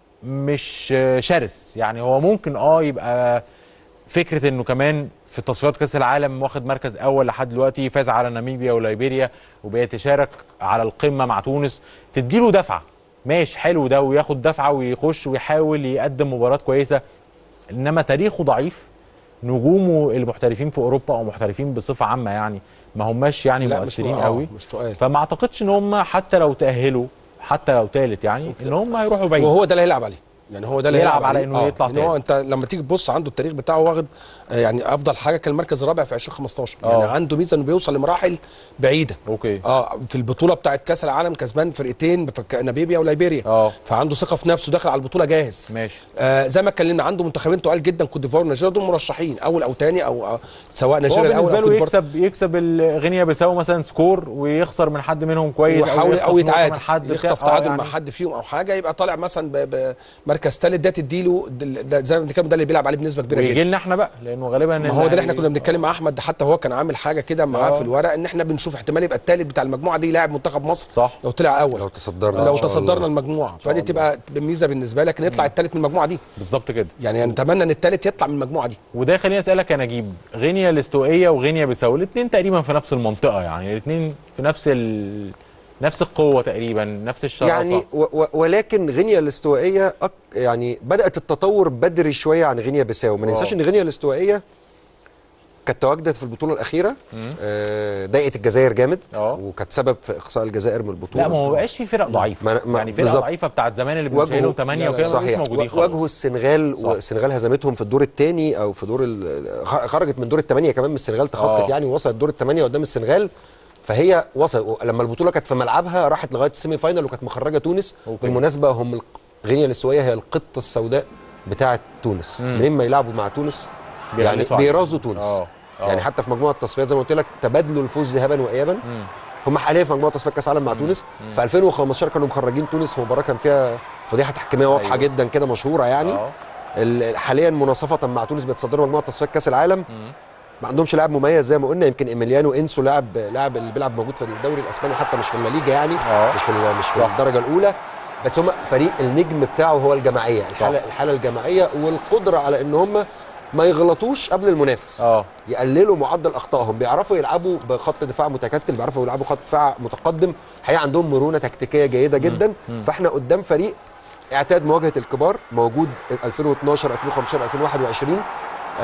S1: مش آه، شرس يعني هو ممكن اه يبقى فكره انه كمان في تصفيات كاس العالم واخد مركز اول لحد دلوقتي فاز على ناميبيا وليبيريا وبيتشارك على القمه مع تونس تديله دفعه ماشي حلو ده وياخد دفعه ويخش ويحاول يقدم مباراه كويسه انما تاريخه ضعيف نجومه المحترفين في اوروبا او محترفين بصفه عامه يعني ما هماش يعني
S2: لا، مش
S1: مؤثرين
S2: آه،
S1: قوي
S2: مش تقال.
S1: فما اعتقدش ان هم حتى لو تاهلوا حتى لو ثالث يعني ان هم هيروحوا بعيد
S2: وهو ده اللي هيلعب عليه يعني هو ده اللي
S1: يلعب
S2: هيلعب
S1: على إنه يطلع
S2: إن هو
S1: تاني.
S2: انت لما تيجي تبص عنده التاريخ بتاعه واخد آه، يعني افضل حاجه كان المركز الرابع في 2015 يعني
S1: آه.
S2: عنده ميزه انه بيوصل لمراحل بعيده
S1: اوكي
S2: اه في البطوله بتاعه كاس العالم كسبان فرقتين في ك- ناميبيا وليبيريا
S1: اه
S2: فعنده ثقه في نفسه داخل على البطوله جاهز
S1: ماشي
S2: آه زي ما اتكلمنا عنده منتخبين تقال جدا كوت ديفوار ونيجيريا دول مرشحين اول او ثاني او أو سواء
S1: هو
S2: نيجيريا الاول
S1: بالنسبه
S2: او
S1: له
S2: كوت ديفوار
S1: يكسب يكسب ال- غينيا بيساو مثلا سكور ويخسر من حد منهم كويس
S2: ويحاول
S1: يخطف
S2: او
S1: نقطة
S2: يتعادل
S1: من حد بتاع-
S2: يخطف
S1: آه
S2: تعادل
S1: يعني
S2: مع حد فيهم او حاجه يبقى طالع مثلا ب- بمركز ثالث ده تديله ده- ده زي ما بنتكلم ده اللي بيلعب عليه بنسبه كبيره
S1: ويجي
S2: جدا
S1: لنا احنا بقى لانه غالبا
S2: ما هو ده اللي احنا كنا بنتكلم مع احمد ده حتى هو كان عامل حاجه كده معاه
S1: آه.
S2: في الورق ان احنا بنشوف احتمال يبقى الثالث بتاع المجموعه دي لاعب منتخب مصر
S1: صح
S2: لو طلع اول
S3: لو تصدرنا
S2: لو
S3: إن شاء
S2: تصدرنا
S3: الله.
S2: المجموعه فدي
S1: الله.
S2: تبقى ميزه بالنسبه لك ان يطلع الثالث من المجموعه دي
S1: بالظبط كده
S2: يعني نتمنى ان الثالث يطلع من المجموعه دي
S1: وده خليني اسالك يا نجيب غينيا الاستوائيه وغينيا بيساو الاثنين تقريبا في نفس المنطقه يعني الاثنين في نفس ال... نفس القوه تقريبا نفس الشراسه
S3: يعني و و ولكن غينيا الاستوائيه أك يعني بدات التطور بدري شويه عن غينيا بيساو ما ننساش
S1: آه.
S3: ان غينيا الاستوائيه كانت تواجدت في البطوله الاخيره آه ضايقت الجزائر جامد
S1: آه.
S3: وكانت سبب في اقصاء الجزائر من البطوله
S1: لا ما هو ما بقاش في فرق ضعيفه
S3: ما- ما-
S1: يعني فرقه
S3: بالظبط.
S1: ضعيفه بتاعت زمان اللي
S3: واجهوا-
S1: بنشيلهم 8
S2: لا، لا،
S1: وكده ما
S3: صحيح
S1: موجودين
S3: و-
S1: خالص
S3: واجهوا السنغال
S1: صح.
S3: والسنغال هزمتهم في الدور الثاني او في دور ال- خ- خرجت من دور الثمانيه كمان من السنغال تخطت
S1: آه.
S3: يعني ووصلت دور الثمانيه قدام السنغال فهي وصل لما البطوله كانت في ملعبها راحت لغايه السيمي فاينل وكانت مخرجه تونس
S1: أوكي.
S3: بالمناسبه هم الق- غينيا الاستوائيه هي القطه السوداء بتاعه تونس
S1: مم.
S3: منين ما يلعبوا مع تونس يعني
S1: بيغلسوا عليهم.
S3: بيرازوا تونس
S1: آه. آه.
S3: يعني حتى في مجموعه التصفيات زي ما قلت لك تبادلوا الفوز ذهابا وايابا
S1: مم.
S3: هم حاليا في مجموعه تصفيات كاس العالم مع تونس في 2015 كانوا مخرجين تونس في مباراه كان فيها فضيحه تحكيميه واضحه
S1: أيوة.
S3: جدا كده مشهوره يعني
S1: آه.
S3: ال- حاليا مناصفه مع تونس بيتصدروا مجموعه تصفيات كاس العالم ما عندهمش لاعب مميز زي ما قلنا يمكن ايميليانو انسو لاعب لاعب اللي بيلعب موجود في الدوري الاسباني حتى مش في الليجا يعني
S1: آه.
S3: مش في ال- مش في
S1: صح.
S3: الدرجه الاولى بس هم فريق النجم بتاعه هو الجماعيه الحاله
S1: صح.
S3: الحاله الجماعيه والقدره على ان هم ما يغلطوش قبل المنافس
S1: اه
S3: يقللوا معدل اخطائهم بيعرفوا يلعبوا بخط دفاع متكتل بيعرفوا يلعبوا خط دفاع متقدم الحقيقه عندهم مرونه تكتيكيه جيده جدا فاحنا قدام فريق اعتاد مواجهه الكبار موجود 2012 2015 2021 آه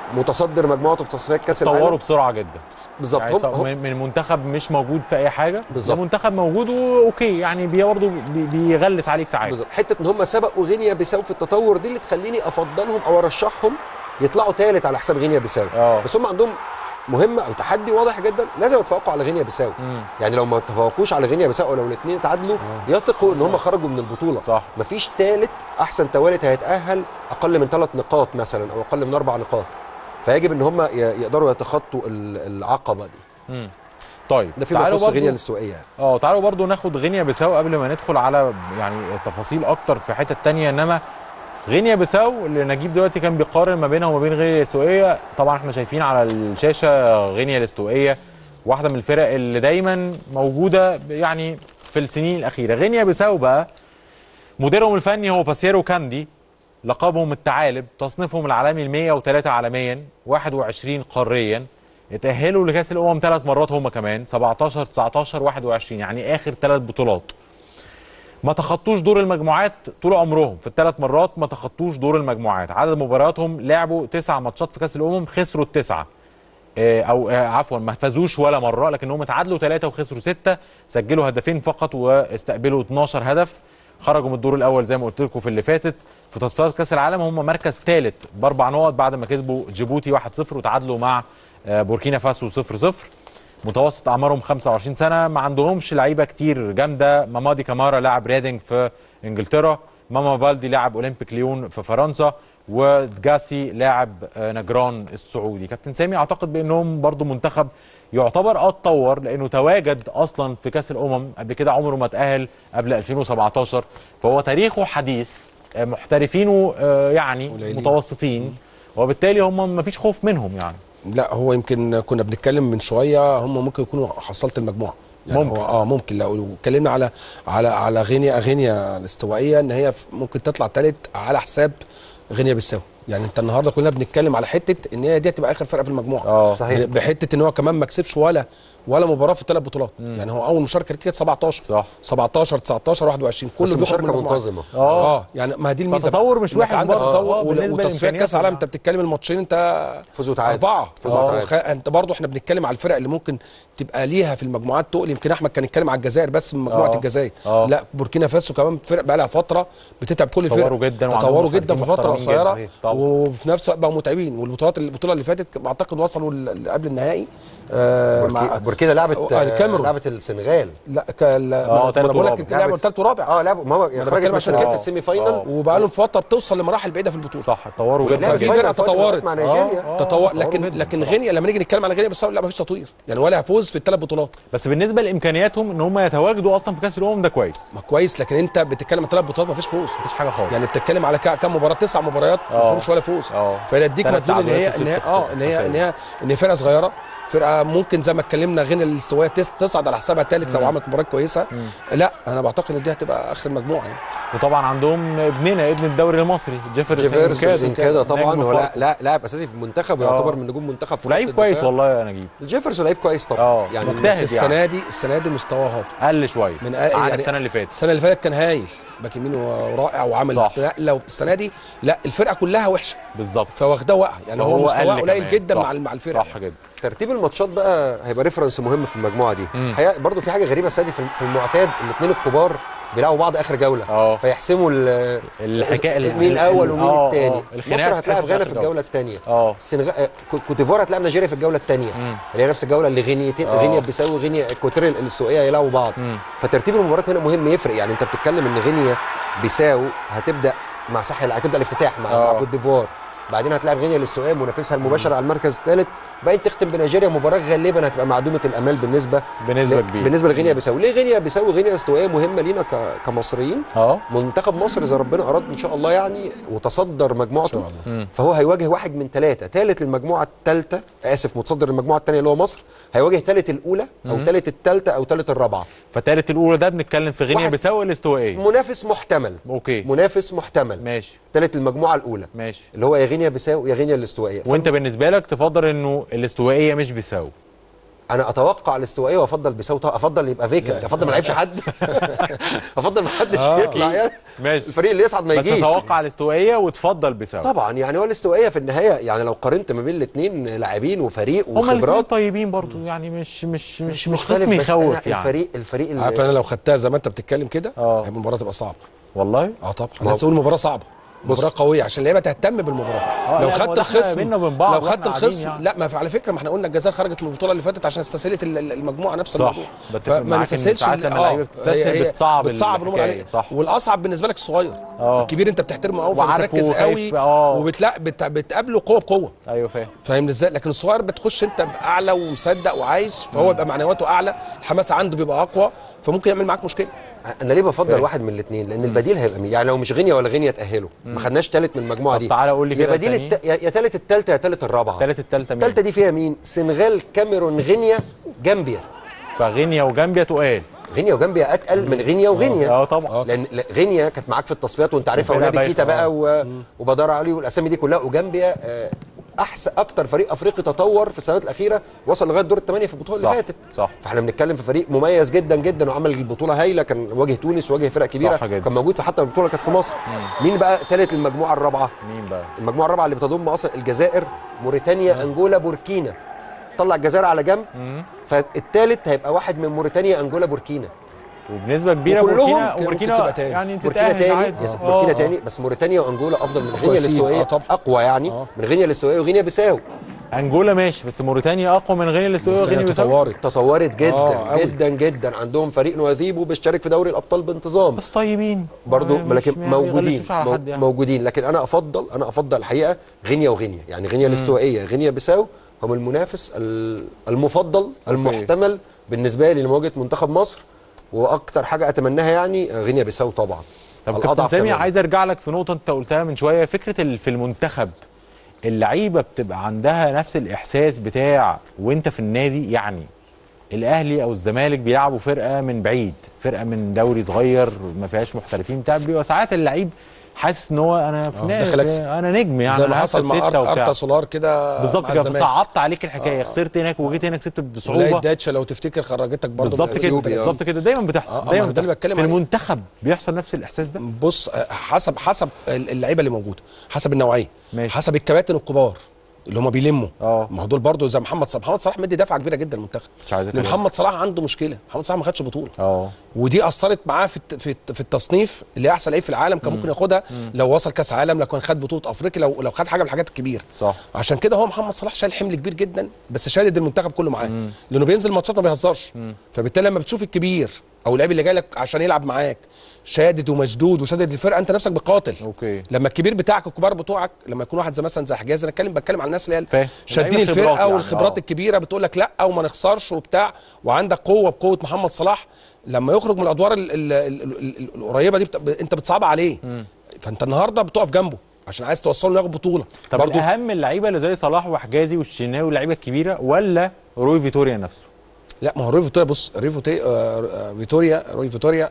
S3: متصدر مجموعته في تصفيات كاس العالم
S1: طوروا بسرعه جدا
S3: بالظبط
S1: يعني
S3: هم,
S1: طب
S3: هم
S1: من من منتخب مش موجود في اي حاجه
S3: بالظبط.
S1: منتخب موجود واوكي يعني بي برضه بي- بيغلس عليك ساعات
S3: بالظبط حته ان هم سبقوا غينيا بيساو في التطور دي اللي تخليني افضلهم او ارشحهم يطلعوا ثالث على حساب غينيا بيساو
S1: اه.
S3: بس هم عندهم مهمه او تحدي واضح جدا لازم يتفوقوا على غينيا بيساو يعني لو ما تفوقوش على غينيا بيساو او لو الاثنين تعادلوا يثقوا ان هم خرجوا من البطوله
S1: صح.
S3: مفيش ثالث احسن توالت هيتاهل اقل من ثلاث نقاط مثلا او اقل من اربع نقاط فيجب ان هم ي- يقدروا يتخطوا ال- العقبه دي
S1: طيب
S3: ده فيما
S1: تعالوا
S3: يخص
S1: برضو-
S3: غينيا الاستوائيه يعني.
S1: اه تعالوا برضو ناخد غينيا بيساو قبل ما ندخل على يعني تفاصيل اكتر في حته تانية انما غينيا بيساو اللي نجيب دلوقتي كان بيقارن ما بينها وما بين غينيا الاستوائيه طبعا احنا شايفين على الشاشه غينيا الاستوائيه واحده من الفرق اللي دايما موجوده يعني في السنين الاخيره غينيا بيساو بقى مديرهم الفني هو باسيرو كاندي لقبهم الثعالب تصنيفهم العالمي ال 103 عالميا 21 قاريا اتأهلوا لكأس الأمم ثلاث مرات هم كمان 17 19 21 يعني آخر ثلاث بطولات ما تخطوش دور المجموعات طول عمرهم في الثلاث مرات ما تخطوش دور المجموعات عدد مبارياتهم لعبوا تسع ماتشات في كأس الأمم خسروا التسعة آه، او آه، عفوا ما فازوش ولا مره لكنهم اتعادلوا ثلاثه وخسروا سته سجلوا هدفين فقط واستقبلوا 12 هدف خرجوا من الدور الاول زي ما قلت لكم في اللي فاتت في تصفيات كاس العالم هم مركز ثالث باربع نقط بعد ما كسبوا جيبوتي 1-0 وتعادلوا مع آه، بوركينا فاسو 0-0 متوسط اعمارهم 25 سنه ما عندهمش لعيبه كتير جامده مامادي كامارا لاعب ريدنج في انجلترا ماما بالدي لاعب اولمبيك ليون في فرنسا ودجاسي لاعب آه، نجران السعودي كابتن سامي اعتقد بانهم برضو منتخب يعتبر اه اتطور لانه تواجد اصلا في كاس الامم قبل كده عمره ما اتاهل قبل 2017 فهو تاريخه حديث آه، محترفينه آه، يعني
S2: قليلين.
S1: متوسطين وبالتالي هم ما فيش خوف منهم يعني
S2: لا هو يمكن كنا بنتكلم من شويه هم ممكن يكونوا حصلت المجموعه يعني
S1: ممكن.
S2: هو اه ممكن لو اتكلمنا على على على غينيا غينيا الاستوائيه ان هي ممكن تطلع ثالث على حساب غينيا بالساو يعني انت النهارده كنا بنتكلم على حته ان هي دي هتبقى اخر فرقه في المجموعه
S1: اه
S3: صحيح.
S2: بحته ان هو كمان ما كسبش ولا ولا مباراه في الثلاث بطولات يعني هو اول مشاركه ليه كانت 17
S1: صح.
S2: 17 19 21 كله
S3: بس
S2: بيخرج من
S3: مشاركه
S2: المجموعة.
S3: منتظمه
S1: اه
S2: اه يعني ما دي الميزه
S1: فتطور
S2: بقى.
S1: مش
S2: إنك
S1: وحش
S2: عندك
S1: برضه.
S2: تطور
S1: آه،
S2: وال-
S1: بالنسبة
S2: وتصفيات كاس
S1: لإمكانياتهم
S2: عالم انت بتتكلم الماتشين انت
S3: فوز وتعادل
S2: اربعه
S3: فوز
S2: آه،
S3: وتعادل
S2: وخ... انت برضه احنا بنتكلم على الفرق اللي ممكن تبقى ليها في المجموعات تقل يمكن احمد كان يتكلم على الجزائر بس من مجموعه
S1: آه.
S2: الجزائر
S1: آه.
S2: لا بوركينا فاسو كمان فرق بقى لها فتره بتتعب كل الفرق
S1: تطوروا جدا وعندهم
S2: تطوروا جدا في
S1: محترفين
S2: فتره
S1: محترمين جدا.
S2: قصيره
S1: صحيح. طبعا.
S2: وفي نفس الوقت بقوا متعبين والبطولات البطوله اللي فاتت اعتقد وصلوا ل- قبل النهائي آه
S3: بوركي- بوركينا لعبت
S2: آه، الكاميرون.
S3: لعبت السنغال
S2: لا ك... لا
S1: آه، تالت
S2: بقول
S1: ورابع.
S2: لك لعبوا ثالث ورابع
S3: اه لعبوا ما هو
S2: بتكلم
S3: خرجت من
S2: عشان
S3: السنغال
S2: كده.
S3: في السيمي
S1: آه.
S3: فاينل
S2: وبقى لهم فتره بتوصل لمراحل بعيده في البطوله
S1: صح اتطوروا
S3: وفي
S1: جدا
S2: في
S3: الفاينل
S2: فرقه
S3: فاينل
S2: تطورت
S3: مع نيجيريا.
S1: آه.
S2: تطور
S1: تطوروا
S2: لكن
S1: جدا
S2: لكن
S1: بصراحة.
S2: غينيا لما نيجي نتكلم على غينيا بس لا مفيش تطوير يعني ولا فوز في الثلاث بطولات
S1: بس بالنسبه لامكانياتهم ان هم يتواجدوا اصلا في كاس الامم ده كويس
S2: ما كويس لكن انت بتتكلم عن ثلاث بطولات مفيش فوز
S1: مفيش حاجه خالص
S2: يعني بتتكلم على كا- كام مباراه تسع مباريات ما
S1: آه.
S2: فيهمش ولا فوز
S1: آه.
S2: فده يديك
S1: تلات
S2: مدلول ان هي
S1: تعادلات
S2: ان هي
S1: وست
S2: اه ان هي ان هي ان هي فرقه صغيره فرقه ممكن زي ما اتكلمنا غينيا الاستوائيه تس- تصعد على حسابها ثالث لو عملت مباراه كويسه لا انا بعتقد ان دي هتبقى اخر المجموعه يعني
S1: وطبعا عندهم ابننا ابن الدوري المصري جيفرسون
S3: جيفرسون كده طبعا
S1: نجم
S3: هو لا
S1: فاركو.
S3: لا لاعب اساسي في المنتخب
S1: آه.
S3: يعتبر من نجوم منتخب في
S1: ولعيب
S3: خط
S1: كويس
S3: الدفاع.
S1: والله يا نجيب
S3: جيفرسون لعيب كويس طبعا
S1: آه،
S3: يعني
S1: مجتهد.
S2: بس السنه
S1: يعني.
S2: دي السنه دي مستواه هابط
S1: قل شويه
S2: من
S1: عن
S2: يعني
S1: السنه اللي فاتت
S2: السنه اللي فاتت كان هايل باك يمين ورائع وعمل
S1: صح.
S2: نقله السنه دي لا الفرقه كلها وحشه
S1: بالظبط
S2: فواخداه وقع يعني هو
S1: وهو
S2: مستواه
S1: قل
S2: قليل
S1: كمان.
S2: جدا
S1: صح.
S2: مع مع الفرقه
S1: صح جدا
S3: ترتيب الماتشات بقى هيبقى ريفرنس مهم في المجموعه دي الحقيقه برضو في حاجه غريبه السنه دي في في المعتاد الاثنين الكبار بيلعبوا بعض اخر جوله
S1: آه.
S3: فيحسموا ال-
S1: الحكايه
S3: مين الاول ومين
S1: آه،
S3: الثاني
S1: آه. الخناقة
S3: مصر هتلاعب
S1: بتحصل
S3: غانا
S1: آخر
S3: في الجوله الثانيه
S1: اه
S3: السنغال آه، كو- كوتيفوار هتلاعب نيجيريا في الجوله الثانيه اللي هي نفس الجوله اللي غينيتين
S1: آه.
S3: غينيا بيساوي غينيا الكوتري الاستوائيه يلعبوا بعض فترتيب المباريات هنا مهم يفرق يعني انت بتتكلم ان غينيا بيساو هتبدا مع ساحل هتبدا الافتتاح مع,
S1: آه.
S3: مع كوت ديفوار بعدين هتلاعب غينيا الاستوائيه منافسها المباشر على المركز الثالث بعدين تختم بنيجيريا مباراه غالبا هتبقى معدومه الامال بالنسبه
S1: بنسبة
S3: ل-
S1: كبيرة.
S3: بالنسبه لغينيا بيساو ليه غينيا بيساو غينيا استوائيه مهمه لينا ك- كمصريين
S1: اه
S3: منتخب مصر اذا ربنا اراد ان شاء الله يعني وتصدر مجموعته
S2: إن شاء
S3: فهو هيواجه واحد من ثلاثه ثالث للمجموعه الثالثه اسف متصدر المجموعه الثانيه اللي هو مصر هيواجه ثالث الاولى او ثالث الثالثه او ثالث الرابعه
S1: فالتالت الاولى ده بنتكلم في غينيا
S3: واحد-
S1: بيساو الاستوائيه
S3: منافس محتمل
S1: اوكي
S3: منافس محتمل
S1: ماشي
S3: ثالث المجموعه الاولى
S1: ماشي
S3: اللي هو يا غينيا بيساو يا غينيا الاستوائيه
S1: وانت بالنسبه لك تفضل انه الاستوائيه مش بيساو
S3: انا اتوقع الاستوائيه وافضل بيساو طبعا افضل يبقى فيكنت افضل ما لعبش حد افضل ما حدش
S2: آه.
S3: يطلع يعني
S1: ماشي.
S3: الفريق اللي يصعد ما
S1: بس
S3: يجيش
S1: تتوقع الاستوائيه وتفضل بسبب
S3: طبعا يعني هو الاستوائيه في النهايه يعني لو قارنت ما بين الاثنين لاعبين وفريق
S1: هما الاثنين
S3: وخبرات
S1: طيبين برضو يعني مش مش مش مش
S3: مختلف
S1: قسم
S3: بس أنا
S1: يخوف يعني
S3: الفريق الفريق اللي
S2: عارف انا لو خدتها زي ما انت بتتكلم كده
S1: آه.
S2: هيبقى المباراه تبقى صعبه
S1: والله
S2: اه طبعا
S3: ما هو-
S2: لازم اقول مباراه صعبه
S3: بص.
S2: مباراه قويه عشان اللعيبه تهتم بالمباراه
S1: آه،
S2: لو
S1: لا، ما هو
S2: خدت
S1: ده إحنا
S2: الخصم
S1: بينا وبين بعض
S2: لو
S1: وإحنا
S2: خدت
S1: قاعدين
S2: الخصم
S1: يعني.
S2: لا ما في- على فكره ما احنا قلنا الجزائر خرجت من البطوله اللي فاتت عشان استسهلت ال- ال- المجموعه نفس
S1: صح.
S2: الموضوع
S1: بتفق معاك
S2: فما
S1: إن
S2: نستسهلش
S1: ساعات
S2: ال-
S1: لما
S2: آه،
S1: اللعيبة بتستسهل
S2: هي- هي
S1: بتصعب
S2: بتصعب الامور
S1: الحكاية،
S2: عليك
S1: صح.
S2: والاصعب بالنسبه لك الصغير
S1: آه.
S2: الكبير انت بتحترمه قوي
S1: وعارفه
S2: فبتركز
S1: وخايف،
S2: قوي
S1: آه.
S2: وبتلا بت- بتقابله قوه بقوه
S1: ايوه فاهم
S2: فاهم ازاي لكن الصغير بتخش انت باعلى ومصدق وعايش فهو يبقى معنوياته اعلى الحماس عنده بيبقى اقوى فممكن يعمل معاك مشكله
S3: انا ليه بفضل
S1: فاهم.
S3: واحد من الاثنين لان البديل هيبقى مين يعني لو مش غينيا ولا غينيا تاهلوا ما خدناش ثالث من المجموعه
S1: طب
S3: دي
S1: تعالى قول لي
S3: يا
S1: كده
S3: بديل
S1: التانيين.
S3: الت... يا يا ثالث الثالثه يا ثالث الرابعه
S1: تالت التالتة مين؟
S3: الثالثه دي فيها مين سنغال كاميرون غينيا جامبيا
S1: فغينيا وجامبيا تقال
S3: غينيا وجامبيا اتقل من غينيا وغينيا
S1: اه طبعا
S3: لان لا، غينيا كانت معاك في التصفيات وانت عارفها
S1: وفرقة
S3: ونبي كيتا
S1: بايخة،
S3: بقى و... وبدار علي والاسامي دي كلها وجامبيا آه، احسن اكتر فريق افريقي تطور في السنوات الاخيره وصل لغايه دور الثمانيه في البطوله اللي
S1: صح،
S3: فاتت
S1: صح.
S3: فاحنا بنتكلم في فريق مميز جدا جدا وعمل البطوله هايله كان واجه تونس واجه فرق كبيره
S1: صح جدا.
S3: كان موجود في حتى البطوله كانت في مصر مين بقى ثالث المجموعه الرابعه
S1: مين بقى؟
S3: المجموعه الرابعه اللي بتضم اصلا الجزائر موريتانيا انجولا بوركينا طلع الجزائر على جنب فالثالث هيبقى واحد من موريتانيا انجولا بوركينا
S1: وبنسبه كبيره
S3: وكلهم
S1: بوركينا
S3: كانوا
S1: وبوركينا
S2: ممكن تبقى تاني.
S1: يعني
S3: بوركينا
S1: تتاهل
S3: تاني
S1: عادي
S3: يس
S1: آه.
S3: بوركينا
S1: آه.
S3: تاني بس موريتانيا وانجولا افضل من غينيا
S2: كويسين،
S3: الاستوائيه
S2: آه طبعا.
S3: اقوى يعني
S2: آه.
S3: من غينيا الاستوائيه وغينيا بيساو
S1: انجولا ماشي بس موريتانيا اقوى من غينيا الاستوائيه وغينيا
S2: موريتانيا
S1: بيساو
S2: تطورت
S3: تطورت جدا
S2: آه، أوي.
S3: جدا جدا عندهم فريق نواذيب وبيشترك في دوري الابطال بانتظام
S1: بس طيبين
S3: برضو
S1: مش-
S3: لكن
S1: ما
S3: موجودين
S1: بيغلسوش على
S3: مو-
S1: حد يعني.
S3: موجودين لكن انا افضل انا افضل الحقيقه غينيا وغينيا يعني غينيا الاستوائيه غينيا بيساو هم المنافس ال- المفضل المحتمل بالنسبه لي لمواجهه منتخب مصر واكتر حاجه اتمناها يعني غينيا بيساو طبعا
S1: طب
S3: الأضعف
S1: كابتن سامي
S3: تماماً.
S1: عايز ارجع لك في نقطه انت قلتها من شويه فكره ال- في المنتخب اللعيبه بتبقى عندها نفس الاحساس بتاع وانت في النادي يعني الاهلي او الزمالك بيلعبوا فرقه من بعيد فرقه من دوري صغير ما فيهاش محترفين بتاع بيبقى ساعات اللعيب حاسس ان هو انا في
S2: آه،
S1: نادي
S2: داخل أكسب.
S1: انا نجم يعني
S2: زي
S1: انا
S2: ما حصل
S1: هكسب
S2: مع
S1: ستة
S2: أرت-
S1: وبتاع.
S2: ارتا سولار كده
S1: بالظبط
S2: مع
S1: كده
S2: الزمالك.
S1: فصعدت عليك الحكايه خسرت هناك وجيت هناك كسبت
S2: ولاية
S1: بصعوبه
S2: داتشا لو تفتكر خرجتك برضه
S1: بالظبط
S2: من
S1: كده
S3: أثيوبيا.
S1: بالظبط كده دايما بتحصل
S2: آه، آه،
S1: دايما
S2: ما ده اللي
S1: بتحصل.
S2: بتكلم
S1: في
S2: عليه.
S1: المنتخب بيحصل نفس الاحساس ده
S2: بص آه، حسب حسب اللعيبه اللي موجوده حسب النوعيه
S1: ماشي.
S2: حسب الكباتن الكبار اللي هم بيلموا
S1: اه.
S2: ما هو دول برضه زي محمد صلاح محمد صلاح مدي دفعه كبيره جدا للمنتخب
S1: مش عايز
S2: لان
S1: أتكلم.
S2: محمد صلاح عنده مشكله محمد صلاح ما خدش بطوله
S1: اه
S2: ودي اثرت معاه في الت- في الت- في التصنيف اللي احسن لعيب في العالم كان ممكن ياخدها لو وصل كاس عالم لو كان خد بطوله افريقيا لو لو خد حاجه من الحاجات الكبيره
S1: صح
S2: عشان كده هو محمد صلاح شايل حمل كبير جدا بس شادد المنتخب كله معاه لانه بينزل ماتشات ما بيهزرش فبالتالي لما بتشوف الكبير او اللاعب اللي جاي لك عشان يلعب معاك شادد ومشدود وشادد الفرقه انت نفسك بقاتل
S1: اوكي
S2: لما الكبير بتاعك الكبار بتوعك لما يكون واحد زي مثلا زي حجاز انا اتكلم بتكلم على الناس اللي
S1: فاهم.
S2: هي شادين
S1: اللعيبة خبرات
S2: الفرقه
S1: يعني،
S2: والخبرات
S1: آه.
S2: الكبيره بتقول لك لا وما نخسرش وبتاع وعندك قوه بقوه محمد صلاح لما يخرج من الادوار ال ال ال ال ال القريبه دي بت... انت بتصعب عليه فانت النهارده بتقف جنبه عشان عايز توصله انه ياخد بطوله
S1: طب
S2: برضو
S1: الاهم اللعيبه اللي زي صلاح وحجازي والشناوي واللعيبه الكبيره ولا روي فيتوريا نفسه
S2: لا ما هو روي فيتوريا بص روي فيتوريا آه، آه، فيتوريا روي فيتوريا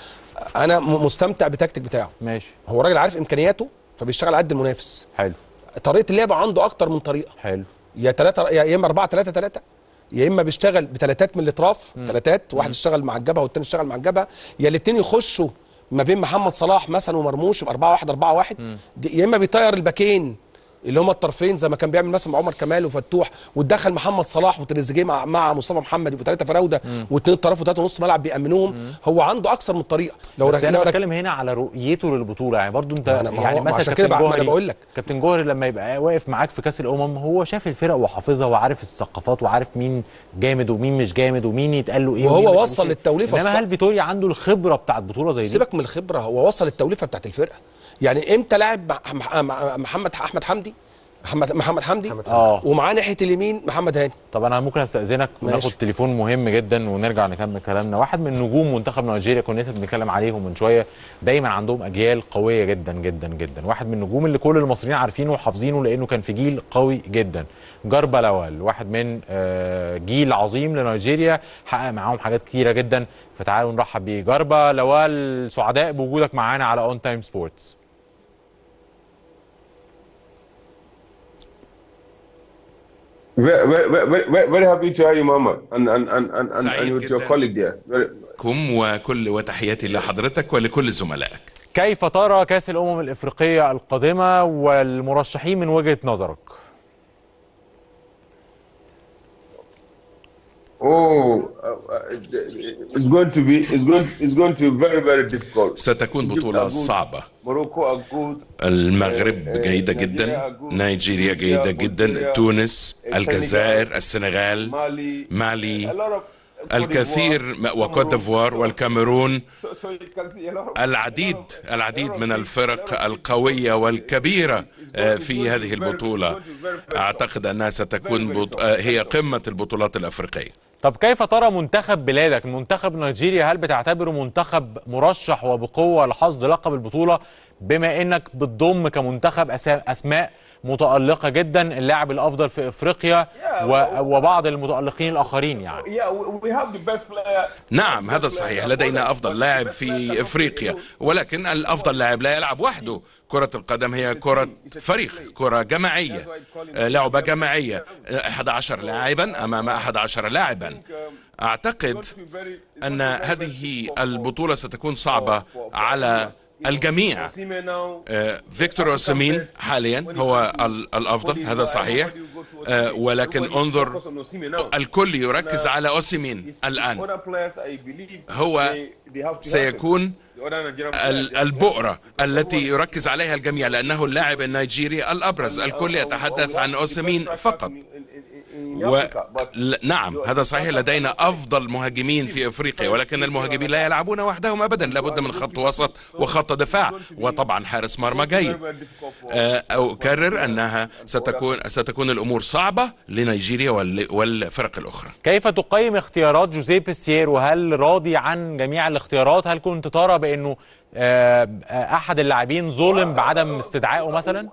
S2: انا م- مستمتع بالتكتيك بتاعه
S1: ماشي
S2: هو راجل عارف امكانياته فبيشتغل على قد المنافس
S1: حلو
S2: طريقه اللعب عنده اكتر من طريقه
S1: حلو
S2: يا ثلاثة يا اما 4 3 3 يا اما بيشتغل بثلاثات من الاطراف ثلاثات واحد يشتغل مع الجبهه والتاني يشتغل مع الجبهه يا الاثنين يخشوا ما بين محمد صلاح مثلا ومرموش يبقى 4 1 4 1 يا اما بيطير الباكين اللي هم الطرفين زي ما كان بيعمل مثلا مع عمر كمال وفتوح وتدخل محمد صلاح وتريزيجيه مع مع مصطفى محمد يبقوا ثلاثه فراوده واثنين طرف وثلاثه نص ملعب بيامنوهم هو عنده اكثر من طريقه لو
S1: بس
S2: رك-
S1: انا
S2: لو رك-
S1: بتكلم هنا على رؤيته للبطوله يعني برضو انت
S2: ما أنا- ما هو-
S1: يعني
S2: ما
S1: مثلا
S2: عشان كده
S1: كابتن
S2: بقى- ما أنا
S1: جوهري
S2: بقول لك.
S1: كابتن جوهري لما يبقى واقف معاك في كاس الامم هو شاف الفرق وحافظها وعارف الثقافات وعارف مين جامد ومين مش جامد ومين يتقال له ايه
S2: وهو
S1: ومين ما يتقالوش
S2: وصل
S1: إيه.
S2: للتوليفة
S1: انما
S2: الصح.
S1: هل فيتوريا عنده الخبره بتاعت بطوله زي دي
S2: سيبك من الخبره هو وصل التوليفه بتاعت الفرقه يعني امتى لاعب مع- مع- مع- محمد احمد حمدي محمد محمد حمدي
S3: محمد
S1: حمدي. آه.
S2: ومعاه ناحيه اليمين محمد هاني
S1: طب انا ممكن استاذنك
S2: ماشي.
S1: وناخد تليفون مهم جدا ونرجع نكمل كلامنا واحد من نجوم منتخب نيجيريا كنا لسه بنتكلم عليهم من شويه دايما عندهم اجيال قويه جدا جدا جدا واحد من النجوم اللي كل المصريين عارفينه وحافظينه لانه كان في جيل قوي جدا جاربا لوال واحد من آه، جيل عظيم لنيجيريا حقق معاهم حاجات كتيره جدا فتعالوا نرحب بيه جاربا لوال سعداء بوجودك معانا على اون تايم سبورتس
S5: Very, very, very, very, very happy to have you, Muhammad, and and and and, and,
S6: سعيد
S5: and with your
S6: جداً.
S5: colleague there. Very,
S6: كم وكل وتحياتي لحضرتك ولكل زملائك
S1: كيف ترى كاس الامم الافريقيه القادمه والمرشحين من وجهه نظرك
S5: oh, uh, uh, it's, it's going to be it's going it's going to be very very difficult.
S6: ستكون
S5: Egypt
S6: بطولة
S5: are good.
S6: صعبة
S5: Morocco are good.
S6: المغرب جيدة جدا نيجيريا جيدة جدا تونس الجزائر السنغال
S5: Mali,
S6: مالي
S5: a lot of
S6: الكثير وكوت ديفوار والكاميرون
S5: So, so you can see a lot of
S6: العديد العديد من الفرق القوية والكبيرة آه، في هذه البطولة أعتقد أنها ستكون بط... آه، هي قمة البطولات الأفريقية
S1: طب كيف ترى منتخب بلادك منتخب نيجيريا هل بتعتبره منتخب مرشح وبقوه لحصد لقب البطوله بما انك بتضم كمنتخب أسا- اسماء متالقه جدا اللاعب الافضل في افريقيا و- وبعض المتالقين الاخرين يعني
S5: yeah we, we have the best player
S6: نعم هذا صحيح لدينا أفضل لاعب في إفريقيا ولكن الأفضل لاعب لا يلعب وحده كرة القدم هي كرة فريق كرة جماعية آه، لعبة جماعية آه، 11 لاعبا أمام 11 لاعبا أعتقد أن هذه البطولة ستكون صعبة على الجميع
S5: Osimhen now
S6: آه، فيكتور اوسيمين حاليا هو ال- الافضل هذا صحيح آه، ولكن انظر
S5: focus on Osimhen now.
S6: الكل يركز على اوسيمين الان
S5: Other players I believe
S6: هو
S5: they, they have to
S6: سيكون
S5: help the other Nigerian
S6: ال-
S5: players.
S6: البؤرة التي يركز عليها الجميع لأنه اللاعب النيجيري الأبرز الكل يتحدث عن أوسيمين فقط و... ل... نعم هذا صحيح لدينا أفضل مهاجمين في أفريقيا ولكن المهاجمين لا يلعبون وحدهم أبدا لابد من خط وسط وخط دفاع وطبعا حارس مرمى جيد آه، أكرر أنها ستكون ستكون الأمور صعبة لنيجيريا وال... والفرق الأخرى
S1: كيف تقيم اختيارات جوزيه بيسيرو هل راضي عن جميع الاختيارات هل كنت ترى بانه آه، آه، احد اللاعبين ظلم بعدم استدعائه مثلا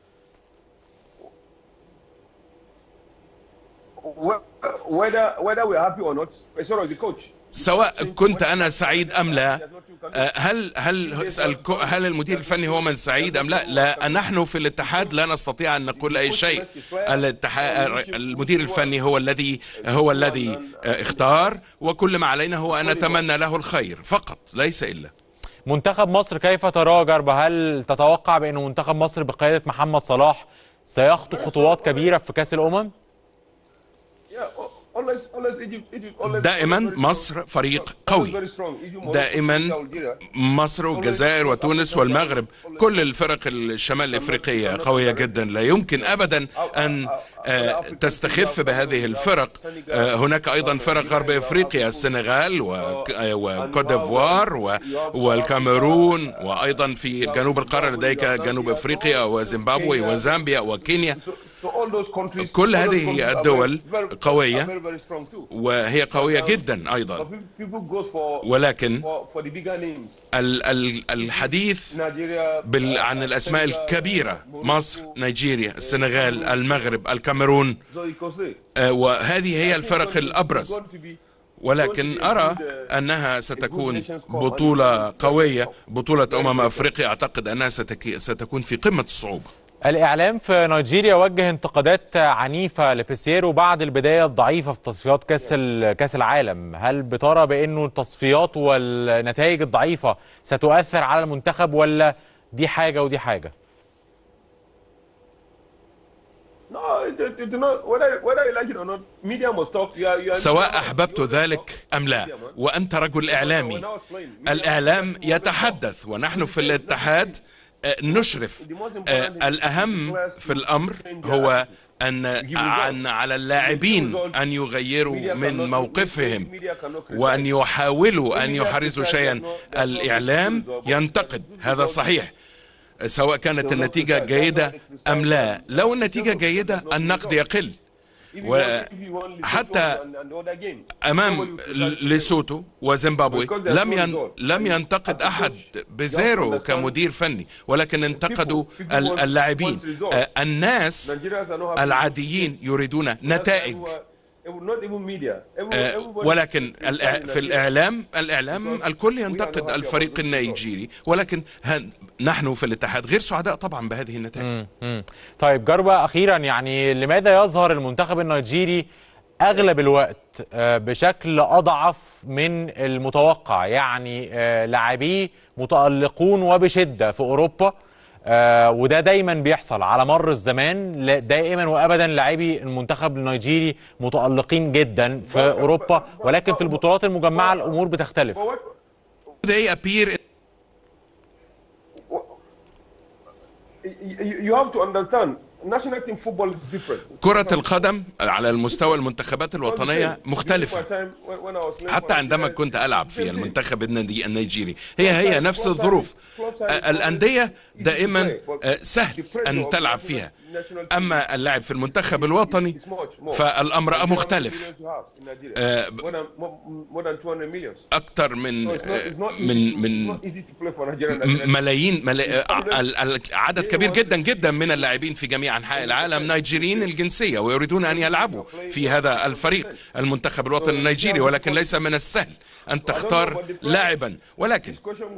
S5: whether whether we're happy or not as far as the coach
S6: سواء كنت أنا سعيد أم لا آه، هل هل الك- هل المدير الفني هو من سعيد ام لا؟ لا نحن في الاتحاد لا نستطيع ان نقول اي شيء. الاتحاد المدير الفني هو الذي هو الذي آه، اختار وكل ما علينا هو ان نتمنى له الخير فقط ليس الا.
S1: منتخب مصر كيف تراه جربة هل تتوقع بانه منتخب مصر بقياده محمد صلاح سيخطو خطوات كبيره في كاس الامم
S5: yeah always always Egypt Egypt always
S6: دائما
S5: always very strong.
S6: مصر فريق
S5: Always
S6: قوي.
S5: very strong. Egypt, Morocco,
S6: دائما
S5: Algeria.
S6: مصر والجزائر وتونس والمغرب كل الفرق الشمال الافريقيه قويه جدا لا يمكن ابدا ان آه، تستخف بهذه الفرق آه، هناك ايضا فرق غرب افريقيا السنغال وك- آه، وكوت ديفوار و- والكاميرون وايضا في جنوب القاره لديك جنوب افريقيا وزيمبابوي وزامبيا وكينيا
S5: So all those countries,
S6: كل
S5: all those
S6: هذه
S5: countries are
S6: الدول
S5: very- very-
S6: قوية.
S5: are very, very strong too.
S6: وهي قويه جدا ايضا
S5: But people- people goes for
S6: ولكن
S5: for, for the bigger names.
S6: ال- ال- الحديث
S5: Nigeria,
S6: بال... عن الأسماء الكبيرة مصر نيجيريا السنغال المغرب الكاميرون
S5: Zoe Kose.
S6: آه، وهذه هي الفرق الأبرز
S5: Going to be
S6: ولكن أرى أنها ستكون بطولة قوية بطولة أمم أفريقيا أعتقد أنها ستك... ستكون في قمة الصعوبة
S1: الاعلام في نيجيريا وجه انتقادات عنيفه لبيسيرو بعد البدايه الضعيفه في تصفيات كاس ال- كاس العالم هل بترى بانه التصفيات والنتائج الضعيفه ستؤثر على المنتخب ولا دي حاجه ودي حاجه
S5: No, it, it, it, not, whether, whether you like it or not, media must talk. You are, you are,
S6: سواء أحببت ذلك أم لا وأنت رجل إعلامي الإعلام يتحدث ونحن في الاتحاد آه، نشرف آه، الأهم في الأمر هو أن أن على اللاعبين أن يغيروا من موقفهم وأن يحاولوا أن يحرزوا شيئا الإعلام ينتقد هذا صحيح سواء كانت النتيجة جيدة أم لا لو النتيجة جيدة النقد يقل وحتى امام ليسوتو وزيمبابوي لم ين... لم ينتقد احد بزيرو كمدير فني ولكن انتقدوا ال- اللاعبين آه، الناس العاديين يريدون نتائج
S5: not even media. Every-
S6: آه،
S5: everybody
S6: ولكن
S5: is
S6: الإع-
S5: saying
S6: في
S5: that,
S6: الإعلام الإعلام الكل ينتقد الفريق النيجيري ولكن هن- نحن في الاتحاد غير سعداء طبعا بهذه النتائج
S1: مم. طيب جربة أخيرا يعني لماذا يظهر المنتخب النيجيري أغلب الوقت آه، بشكل أضعف من المتوقع يعني آه، لاعبيه متألقون وبشدة في أوروبا آه، وده دايما بيحصل على مر الزمان لا- دائما وابدا لاعبي المنتخب النيجيري متالقين جدا في اوروبا ولكن في البطولات المجمعه الامور بتختلف
S5: But what,
S6: they appear
S5: you, you have to understand, national team football is different.
S6: كرة القدم على المستوى المنتخبات الوطنية مختلفة حتى عندما كنت ألعب في المنتخب النادي النيجيري هي هي نفس الظروف آه، الأندية دائما آه، سهل أن تلعب فيها أما اللعب في المنتخب الوطني فالأمر مختلف آه، أكثر من آه، من من م- ملايين ملا... ع- ال- ال- عدد كبير جدا جدا من اللاعبين في جميع انحاء العالم نيجيريين الجنسيه ويريدون ان يلعبوا في هذا الفريق المنتخب الوطني النيجيري ولكن ليس من السهل ان تختار لاعبا ولكن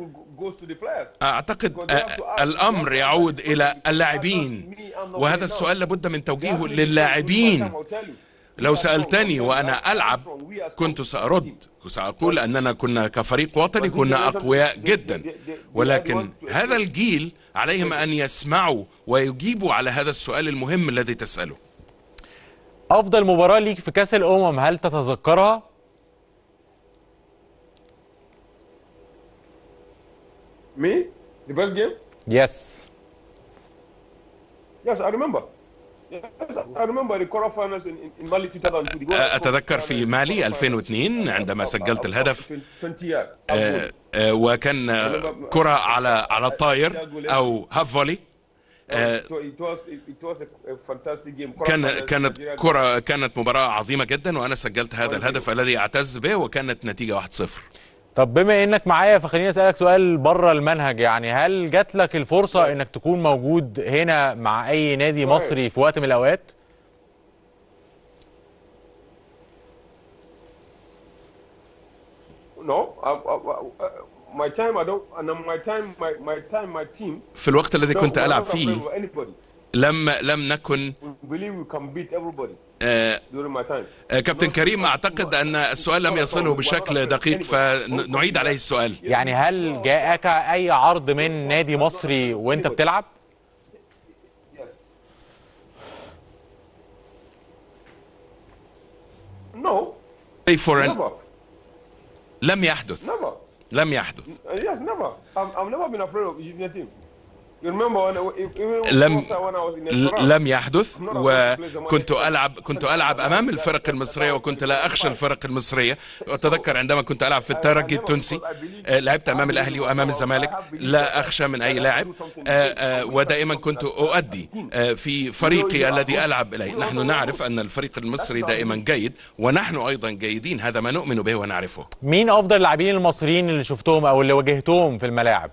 S6: اعتقد آه، الامر يعود الى اللاعبين وهذا السؤال لابد من توجيهه للاعبين لو سألتني وأنا ألعب كنت سأرد سأقول أننا كنا كفريق وطني كنا أقوياء جدا ولكن هذا الجيل عليهم أن يسمعوا ويجيبوا على هذا السؤال المهم الذي تسأله
S1: افضل مباراه ليك في كاس الامم هل تتذكرها
S5: Me? The best game?
S1: يس
S5: Yes, I remember. Yes, I remember the quarterfinals in, in, in Mali 2002. The goal-
S6: أتذكر في مالي 2002 عندما سجلت الهدف
S5: 20 years.
S6: آه، آه، وكان آه، كرة على على الطاير أو هاف فولي آه،
S5: It was it was a, a fantastic game.
S6: كان
S5: Quarterfinals,
S6: كانت
S5: Nigeria-
S6: كرة كانت مباراة عظيمة جدا وأنا سجلت هذا الهدف الذي أعتز به وكانت نتيجة 1-0
S1: طب بما انك معايا فخليني اسالك سؤال بره المنهج يعني هل جات لك الفرصه انك تكون موجود هنا مع اي نادي مصري في وقت من الاوقات
S5: No, I, I, I, my time I don't. And my time, my, my time, my team.
S6: في الوقت الذي
S5: don't-
S6: كنت
S5: we're
S6: ألعب
S5: not afraid
S6: فيه
S5: of anybody.
S6: لم لم نكن
S5: We believe we can beat everybody
S6: آه،
S5: during my time.
S6: آه، كابتن كريم أعتقد أن السؤال لم يصله بشكل دقيق فنعيد عليه السؤال
S1: يعني هل جاءك اي عرض من نادي مصري وانت بتلعب
S5: Yes. No,
S6: Pay for an-
S5: never,
S6: لم يحدث
S5: never.
S6: لم يحدث
S5: Uh, yes, never. I've, I've never been afraid of junior team. You remember when, if- even
S6: لم
S5: when I was in
S6: ل-
S5: Esperance,
S6: لم يحدث وكنت ألعب كنت ألعب أمام الفرق المصرية وكنت لا أخشى الفرق المصرية أتذكر عندما كنت ألعب في الترجي التونسي آه، لعبت أمام الأهلي وأمام الزمالك لا أخشى من أي لاعب آه، آه، ودائما كنت أؤدي آه، في فريقي الذي ألعب إليه نحن نعرف أن الفريق المصري دائما جيد ونحن أيضا جيدين هذا ما نؤمن به ونعرفه
S1: مين افضل اللاعبين المصريين اللي شفتهم او اللي واجهتهم في الملاعب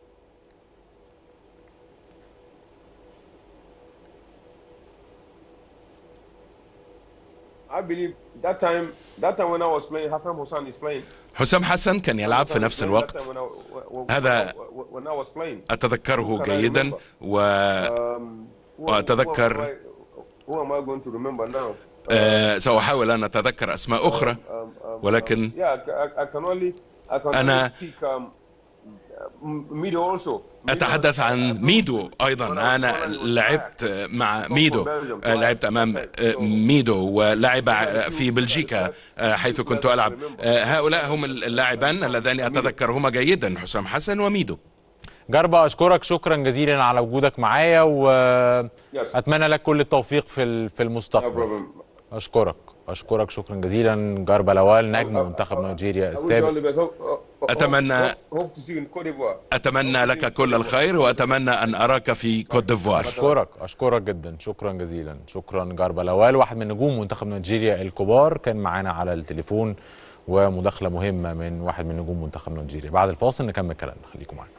S5: I believe that time, that time when I was playing, Hassan Hussein is playing.
S6: حسام حسن كان يلعب في نفس
S5: That
S6: الوقت
S5: time when I- when I-
S6: هذا-
S5: when I was playing.
S6: أتذكره جيدا و
S5: Um, who-
S6: وأتذكر-
S5: who am I- Who am I going to remember now?
S6: آه، سأحاول أن أتذكر أسماء أخرى
S5: Um, um,
S6: ولكن
S5: Yeah, I, I can only, I can
S6: أنا-
S5: only speak um, m- Mido also.
S6: أتحدث عن ميدو أيضا أنا لعبت مع ميدو آه، لعبت أمام آه، ميدو ولعب في بلجيكا آه، حيث كنت ألعب آه، هؤلاء هم اللاعبان اللذان أتذكرهما جيدا حسام حسن وميدو
S1: جربة اشكرك شكرا جزيلا على وجودك معايا واتمنى لك كل التوفيق في ال- في
S5: No
S1: المستقبل
S5: problem.
S1: اشكرك اشكرك شكرا جزيلا جربة لوال نجم منتخب نيجيريا
S5: I wish you all
S1: السابق
S5: the best. Hope- hope-
S6: أتمنى-
S5: hope- hope to see you in Cote d'Ivoire.
S6: أتمنى لك كل الخير وأتمنى أن أراك في كوت ديفوار
S1: اشكرك اشكرك جدا شكرا جزيلا شكرا جربة لوال واحد من نجوم منتخب نيجيريا الكبار كان معانا على التليفون ومداخله مهمه من واحد من نجوم منتخب نيجيريا بعد الفاصل نكمل كلامنا خليكم معانا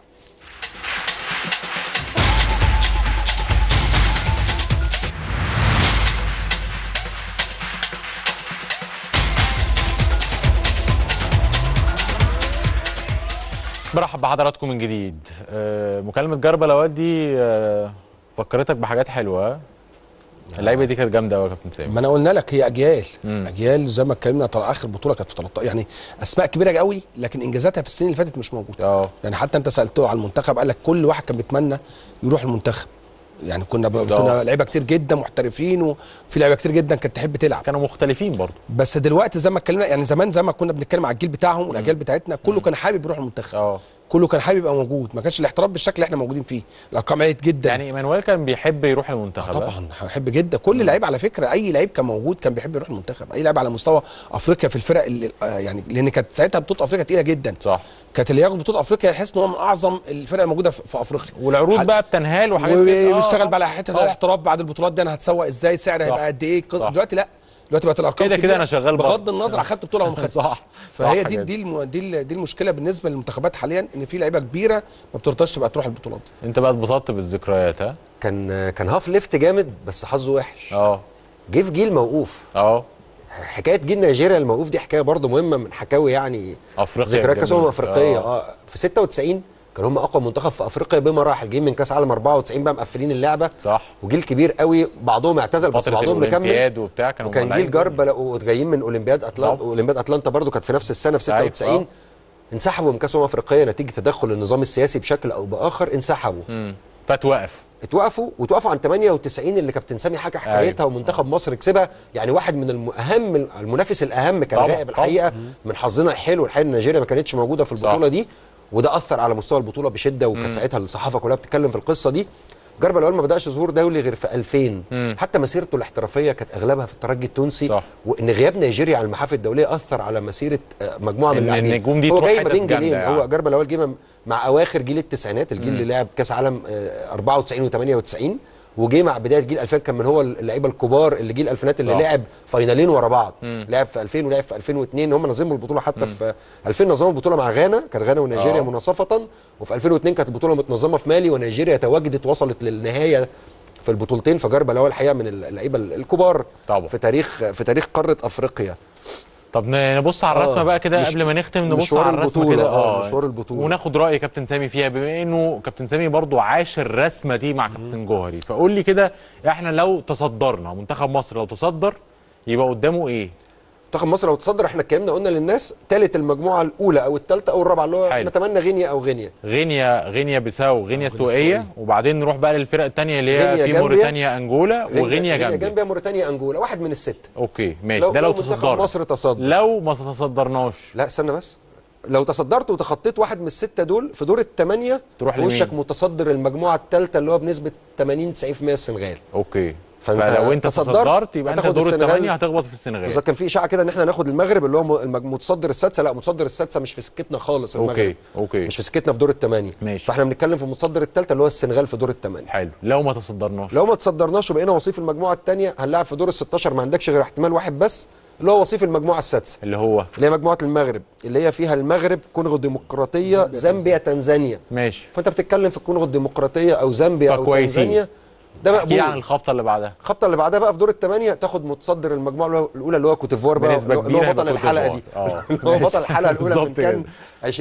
S1: برحب بحضراتكم من جديد آه، مكالمه جربه لوادي آه، فكرتك بحاجات حلوه اللعيبه دي كانت جامده قوي يا كابتن سامي
S2: ما انا قلنا لك هي اجيال
S1: مم.
S2: اجيال زي ما اتكلمنا طلع اخر بطوله كانت في 13 يعني اسماء كبيره قوي لكن انجازاتها في السنين اللي فاتت مش موجوده
S1: اه
S2: يعني حتى انت سالته على المنتخب قال لك كل واحد كان بيتمنى يروح المنتخب يعني كنا ب...
S1: ده.
S2: كنا لعيبه كتير جدا محترفين وفي لعيبه كتير جدا كانت تحب تلعب
S1: كانوا مختلفين برضه
S2: بس دلوقتي زي ما اتكلمنا يعني زمان زي ما كنا بنتكلم على الجيل بتاعهم والاجيال بتاعتنا كله كان حابب يروح المنتخب
S1: اه
S2: كله كان حابب يبقى موجود ما كانش الاحتراف بالشكل اللي احنا موجودين فيه الارقام عاليه جدا
S1: يعني ايمانويل كان بيحب يروح
S2: آه
S1: المنتخب
S2: طبعا بحب جدا كل لعيب على فكره اي لعيب كان موجود كان بيحب يروح المنتخب اي لعيب على مستوى افريقيا في الفرق اللي آه يعني لان كانت ساعتها بطوله افريقيا تقيله جدا
S1: صح
S2: كانت اللي ياخد بطوله افريقيا يحس ان هو من اعظم الفرق الموجوده في في افريقيا
S1: والعروض
S2: حد-
S1: بقى بتنهال وحاجات كده. آه،
S2: وبيشتغل
S1: آه.
S2: بقى على حته
S1: آه.
S2: الاحتراف بعد البطولات دي انا هتسوق ازاي سعر
S1: صح.
S2: هيبقى قد ايه
S1: صح.
S2: دلوقتي لا دلوقتي بقت الارقام
S1: كده كده
S2: كبيرة.
S1: أنا شغال
S2: بغض
S1: برضه.
S2: النظر اخدت بطوله او ما خدتش
S1: صح.
S2: فهي
S1: صح
S2: دي
S1: كده.
S2: دي الم... دي, ال- دي المشكله بالنسبه للمنتخبات حاليا ان في لعيبه كبيره ما بترضاش تبقى تروح البطولات
S1: انت بقى اتبسطت بالذكريات ها
S3: كان كان هاف ليفت جامد بس حظه وحش
S1: اه
S3: جه في جيل موقوف
S1: اه
S3: حكايه جيل نيجيريا الموقوف دي حكايه برضه مهمه من حكاوي يعني
S1: افريقيا
S3: ذكريات كاس امم
S1: جميلة.
S3: افريقيه
S1: آه.
S3: اه في 96 كانوا هم اقوى منتخب في افريقيا بمراحل جايين من كاس عالم 94 بقى مقفلين اللعبه
S1: صح
S3: وجيل كبير قوي بعضهم اعتزل بس
S1: فتره
S3: بعضهم مكمل
S1: الاولمبياد وبتاع كانوا
S3: وكان
S1: مولعين
S3: جيل جربة وجايين من اولمبياد اتلانتا
S1: طبعا.
S3: اولمبياد اتلانتا برضو كانت في نفس السنه في
S1: أيوة،
S3: 96
S1: آه.
S3: انسحبوا من كاس امم افريقيا نتيجه تدخل النظام السياسي بشكل او باخر انسحبوا
S1: امم فتوقف
S3: اتوقفوا وتوقفوا عن 98 اللي كابتن سامي حكى حكايتها ومنتخب مصر كسبها يعني واحد من الم- اهم المنافس الاهم كان
S1: طبعا،
S3: غائب
S1: طبعا.
S3: الحقيقه من حظنا الحلو الحقيقه إن نيجيريا ما كانتش موجوده في البطوله
S1: صح.
S3: دي وده اثر على مستوى البطوله بشده وكانت ساعتها الصحافه كلها بتتكلم في القصه دي جرب الاول ما بداش ظهور دولي غير في 2000
S1: مم.
S3: حتى مسيرته الاحترافيه كانت اغلبها في الترجي التونسي
S1: صح.
S3: وان غياب نيجيريا على المحافل الدوليه اثر على مسيره آه، مجموعه من
S1: إن
S3: اللاعبين
S1: النجوم دي
S3: هو
S1: تروح
S3: جاي ما
S1: حتت
S3: بين
S1: جامدة
S3: جيلين
S1: يعني.
S3: هو جرب الاول جه مع اواخر جيل التسعينات الجيل اللي لعب كاس عالم آه، 94 و98 وجه مع بدايه جيل 2000 كان من هو اللعيبه الكبار اللي جيل الالفينات اللي
S1: صح.
S3: لعب فاينالين ورا بعض لعب في 2000 ولعب في 2002 هم نظموا البطوله حتى في 2000 نظموا البطوله مع غانا كانت غانا ونيجيريا
S1: آه.
S3: مناصفه وفي 2002 كانت البطوله متنظمه في مالي ونيجيريا تواجدت وصلت للنهايه في البطولتين فجرب الاول الحقيقه من اللعيبه الكبار
S1: طبعا.
S3: في تاريخ في تاريخ قاره افريقيا
S1: طب ن- نبص على
S3: آه،
S1: الرسمه بقى كده
S3: مش-
S1: قبل ما نختم نبص
S3: مشوار
S1: على الرسمه
S3: البطولة،
S1: كده
S3: آه، مشوار البطولة.
S1: وناخد راي كابتن سامي فيها بما انه كابتن سامي برضو عاش الرسمه دي مع كابتن جوهري فقول لي كده احنا لو تصدرنا منتخب مصر لو تصدر يبقى قدامه ايه
S3: منتخب مصر لو تصدر احنا اتكلمنا قلنا للناس ثالث المجموعه الاولى او الثالثه او الرابعه اللي هو
S1: حلو.
S3: نتمنى غينيا او غينيا
S1: غينيا غينيا بيساو غينيا استوائيه وبعدين نروح بقى للفرق الثانيه اللي هي
S3: غينيا
S1: في
S3: جامبيا.
S1: موريتانيا انجولا وغينيا
S3: غينيا
S1: جامبيا
S3: جامبيا موريتانيا انجولا واحد من السته
S1: اوكي ماشي
S3: لو-
S1: ده لو
S3: لو منتخب
S1: تصدرنا
S3: مصر تصدر.
S1: لو ما تصدرناش
S3: لا استنى بس لو تصدرت وتخطيت واحد من السته دول في دور الثمانيه
S1: تروح
S3: في
S1: لمين؟
S3: وشك متصدر المجموعه الثالثه اللي هو بنسبه 80 90% السنغال
S1: اوكي
S3: فأنت
S1: فلو انت
S3: تصدرت،
S1: تصدرت يبقى انت
S3: هتاخد
S1: دور
S3: السنغال.
S1: الثمانيه هتخبط في السنغال
S3: بالظبط كان في اشاعه كده ان احنا ناخد المغرب اللي هو م- المج- متصدر السادسه لا متصدر السادسه مش في سكتنا خالص المغرب
S1: اوكي اوكي
S3: مش في سكتنا في دور الثمانيه
S1: ماشي.
S3: فاحنا بنتكلم في المتصدر الثالثه اللي هو السنغال في دور الثمانيه
S1: حلو لو ما تصدرناش
S3: لو ما تصدرناش وبقينا وصيف المجموعه الثانيه هنلعب في دور ال 16 ما عندكش غير احتمال واحد بس اللي هو وصيف المجموعه السادسه
S1: اللي هو
S3: اللي هي مجموعه المغرب اللي هي فيها المغرب كونغو الديمقراطيه زامبيا تنزانيا
S1: ماشي
S3: فانت بتتكلم في الكونغو الديمقراطيه او زامبيا او
S1: فكويسين.
S3: تنزانيا ده
S1: احكي عن
S3: مقبول
S1: الخبطه اللي بعدها
S3: الخطه اللي بعدها بقى في دور الثمانيه تاخد متصدر المجموعه الاولى اللي هو كوتيفوار بقى
S1: بنسبة
S3: اللي هو
S1: كبيرة
S3: بطل
S1: هيبقى
S3: الحلقه دي
S1: كوت ديفوار. اه
S3: اللي هو
S1: ماشي.
S3: بطل الحلقه الاولى من
S1: بالظبط
S3: كان
S1: كده.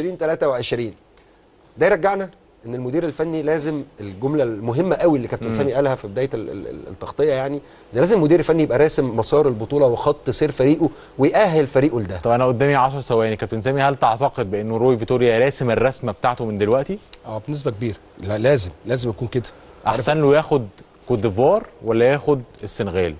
S3: 2023 ده يرجعنا ان المدير الفني لازم الجمله المهمه قوي اللي كابتن سامي قالها في بدايه ال- ال- ال- التغطيه يعني ان لازم المدير الفني يبقى راسم مسار البطوله وخط سير فريقه ويأهل فريقه لده
S1: طب انا قدامي 10 ثواني كابتن سامي هل تعتقد بانه روي فيتوريا راسم الرسمه بتاعته من دلوقتي
S2: اه بنسبه كبيره لا لازم لازم يكون كده
S1: احسن له ياخد كوت ديفوار ولا ياخد السنغال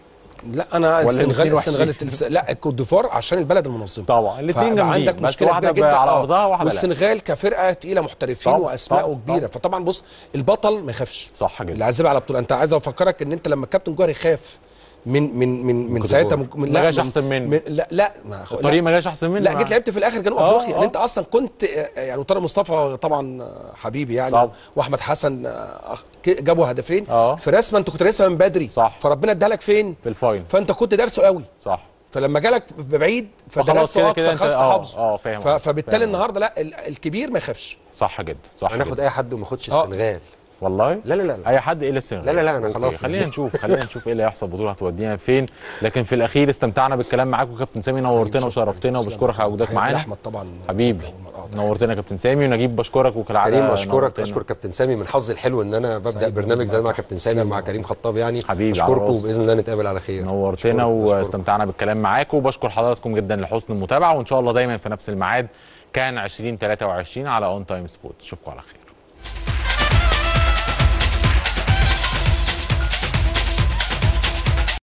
S2: لا انا
S1: ولا
S2: السنغال
S1: الاتنين
S2: السنغال
S1: وحشين؟
S2: الس- لا الكوت ديفوار عشان البلد المنظمه
S1: طبعا الاتنين
S2: فبقى
S1: جامدين
S2: عندك
S1: بس
S2: مشكله
S1: واحده
S2: كبيره جدا
S1: على
S2: آه.
S1: ارضها واحده لا
S2: والسنغال كفرقه تقيله محترفين
S1: طبعا،
S2: واسماء
S1: طبعا،
S2: كبيره
S1: طبعا.
S2: فطبعا بص البطل ما يخافش
S1: صح
S2: اللي
S1: جدا
S2: عازب على بطوله انت عايز افكرك ان انت لما الكابتن جوهري خاف من من من من
S3: كوت
S2: ساعتها
S3: ديفوار.
S2: من
S1: ما جاش
S2: من-
S1: أحسن منه.
S2: من لا لا ما خ-
S1: الطريق
S2: لا.
S1: ما جاش احسن منه
S2: لا
S1: معاه.
S2: جيت لعبت في الاخر جنوب
S1: آه،
S2: افريقيا
S1: آه.
S2: اللي انت اصلا كنت آه، يعني وطارق مصطفى طبعا آه، حبيبي يعني
S1: طبعا.
S2: واحمد حسن آه، ك- جابوا هدفين
S1: آه.
S2: في رسمه انت كنت راسمها من بدري
S1: صح.
S2: فربنا اداها لك فين
S1: في الفاينل
S2: فانت كنت دارسه قوي
S1: صح
S2: فلما جالك بعيد
S1: فخلاص
S2: فدرسته
S1: كده
S2: اكتر
S1: كده انت-
S2: خلاص
S1: آه،
S2: حافظه
S1: آه، فاهم
S2: ف-
S1: قصدك،
S2: فبالتالي
S1: فاهم
S2: النهارده لا ال- الكبير ما يخافش
S1: صح جدا صح
S3: هناخد
S1: جدا.
S3: اي حد وما ياخدش
S2: آه.
S3: السنغال والله
S1: والله
S3: لا لا لا, لا.
S1: اي حد الا السنغال
S3: لا لا لا، أنا
S1: أوكي،
S3: خلاص.
S1: خلينا نشوف خلينا نشوف ايه اللي هيحصل البطوله هتودينا فين لكن في الاخير استمتعنا بالكلام معاكم كابتن سامي نورتنا وشرفتنا وبشكرك على وجودك
S2: تحياتي
S1: معانا
S2: لاحمد طبعا
S1: حبيبي
S2: آه،
S1: نورتنا يا كابتن سامي ونجيب بشكرك وكالعاده
S3: كريم اشكرك
S1: نورتنا.
S3: اشكر كابتن سامي من حظي الحلو ان انا ببدا
S2: سعيد
S3: برنامج
S2: بوجودك
S3: زي ده مع
S2: معاك.
S3: كابتن سامي
S2: تسلم
S3: ومع
S2: يا
S3: كريم
S2: رب.
S3: خطاب يعني
S1: حبيبي، على
S3: اشكركم
S1: راسي.
S3: وباذن الله نتقابل على خير
S1: نورتنا
S3: أشكركم، أشكركم.
S1: واستمتعنا بالكلام معاكم وبشكر حضراتكم جدا لحسن المتابعه وان شاء الله دايما في نفس الميعاد كان 2023 على اون تايم سبورت اشوفكم على خير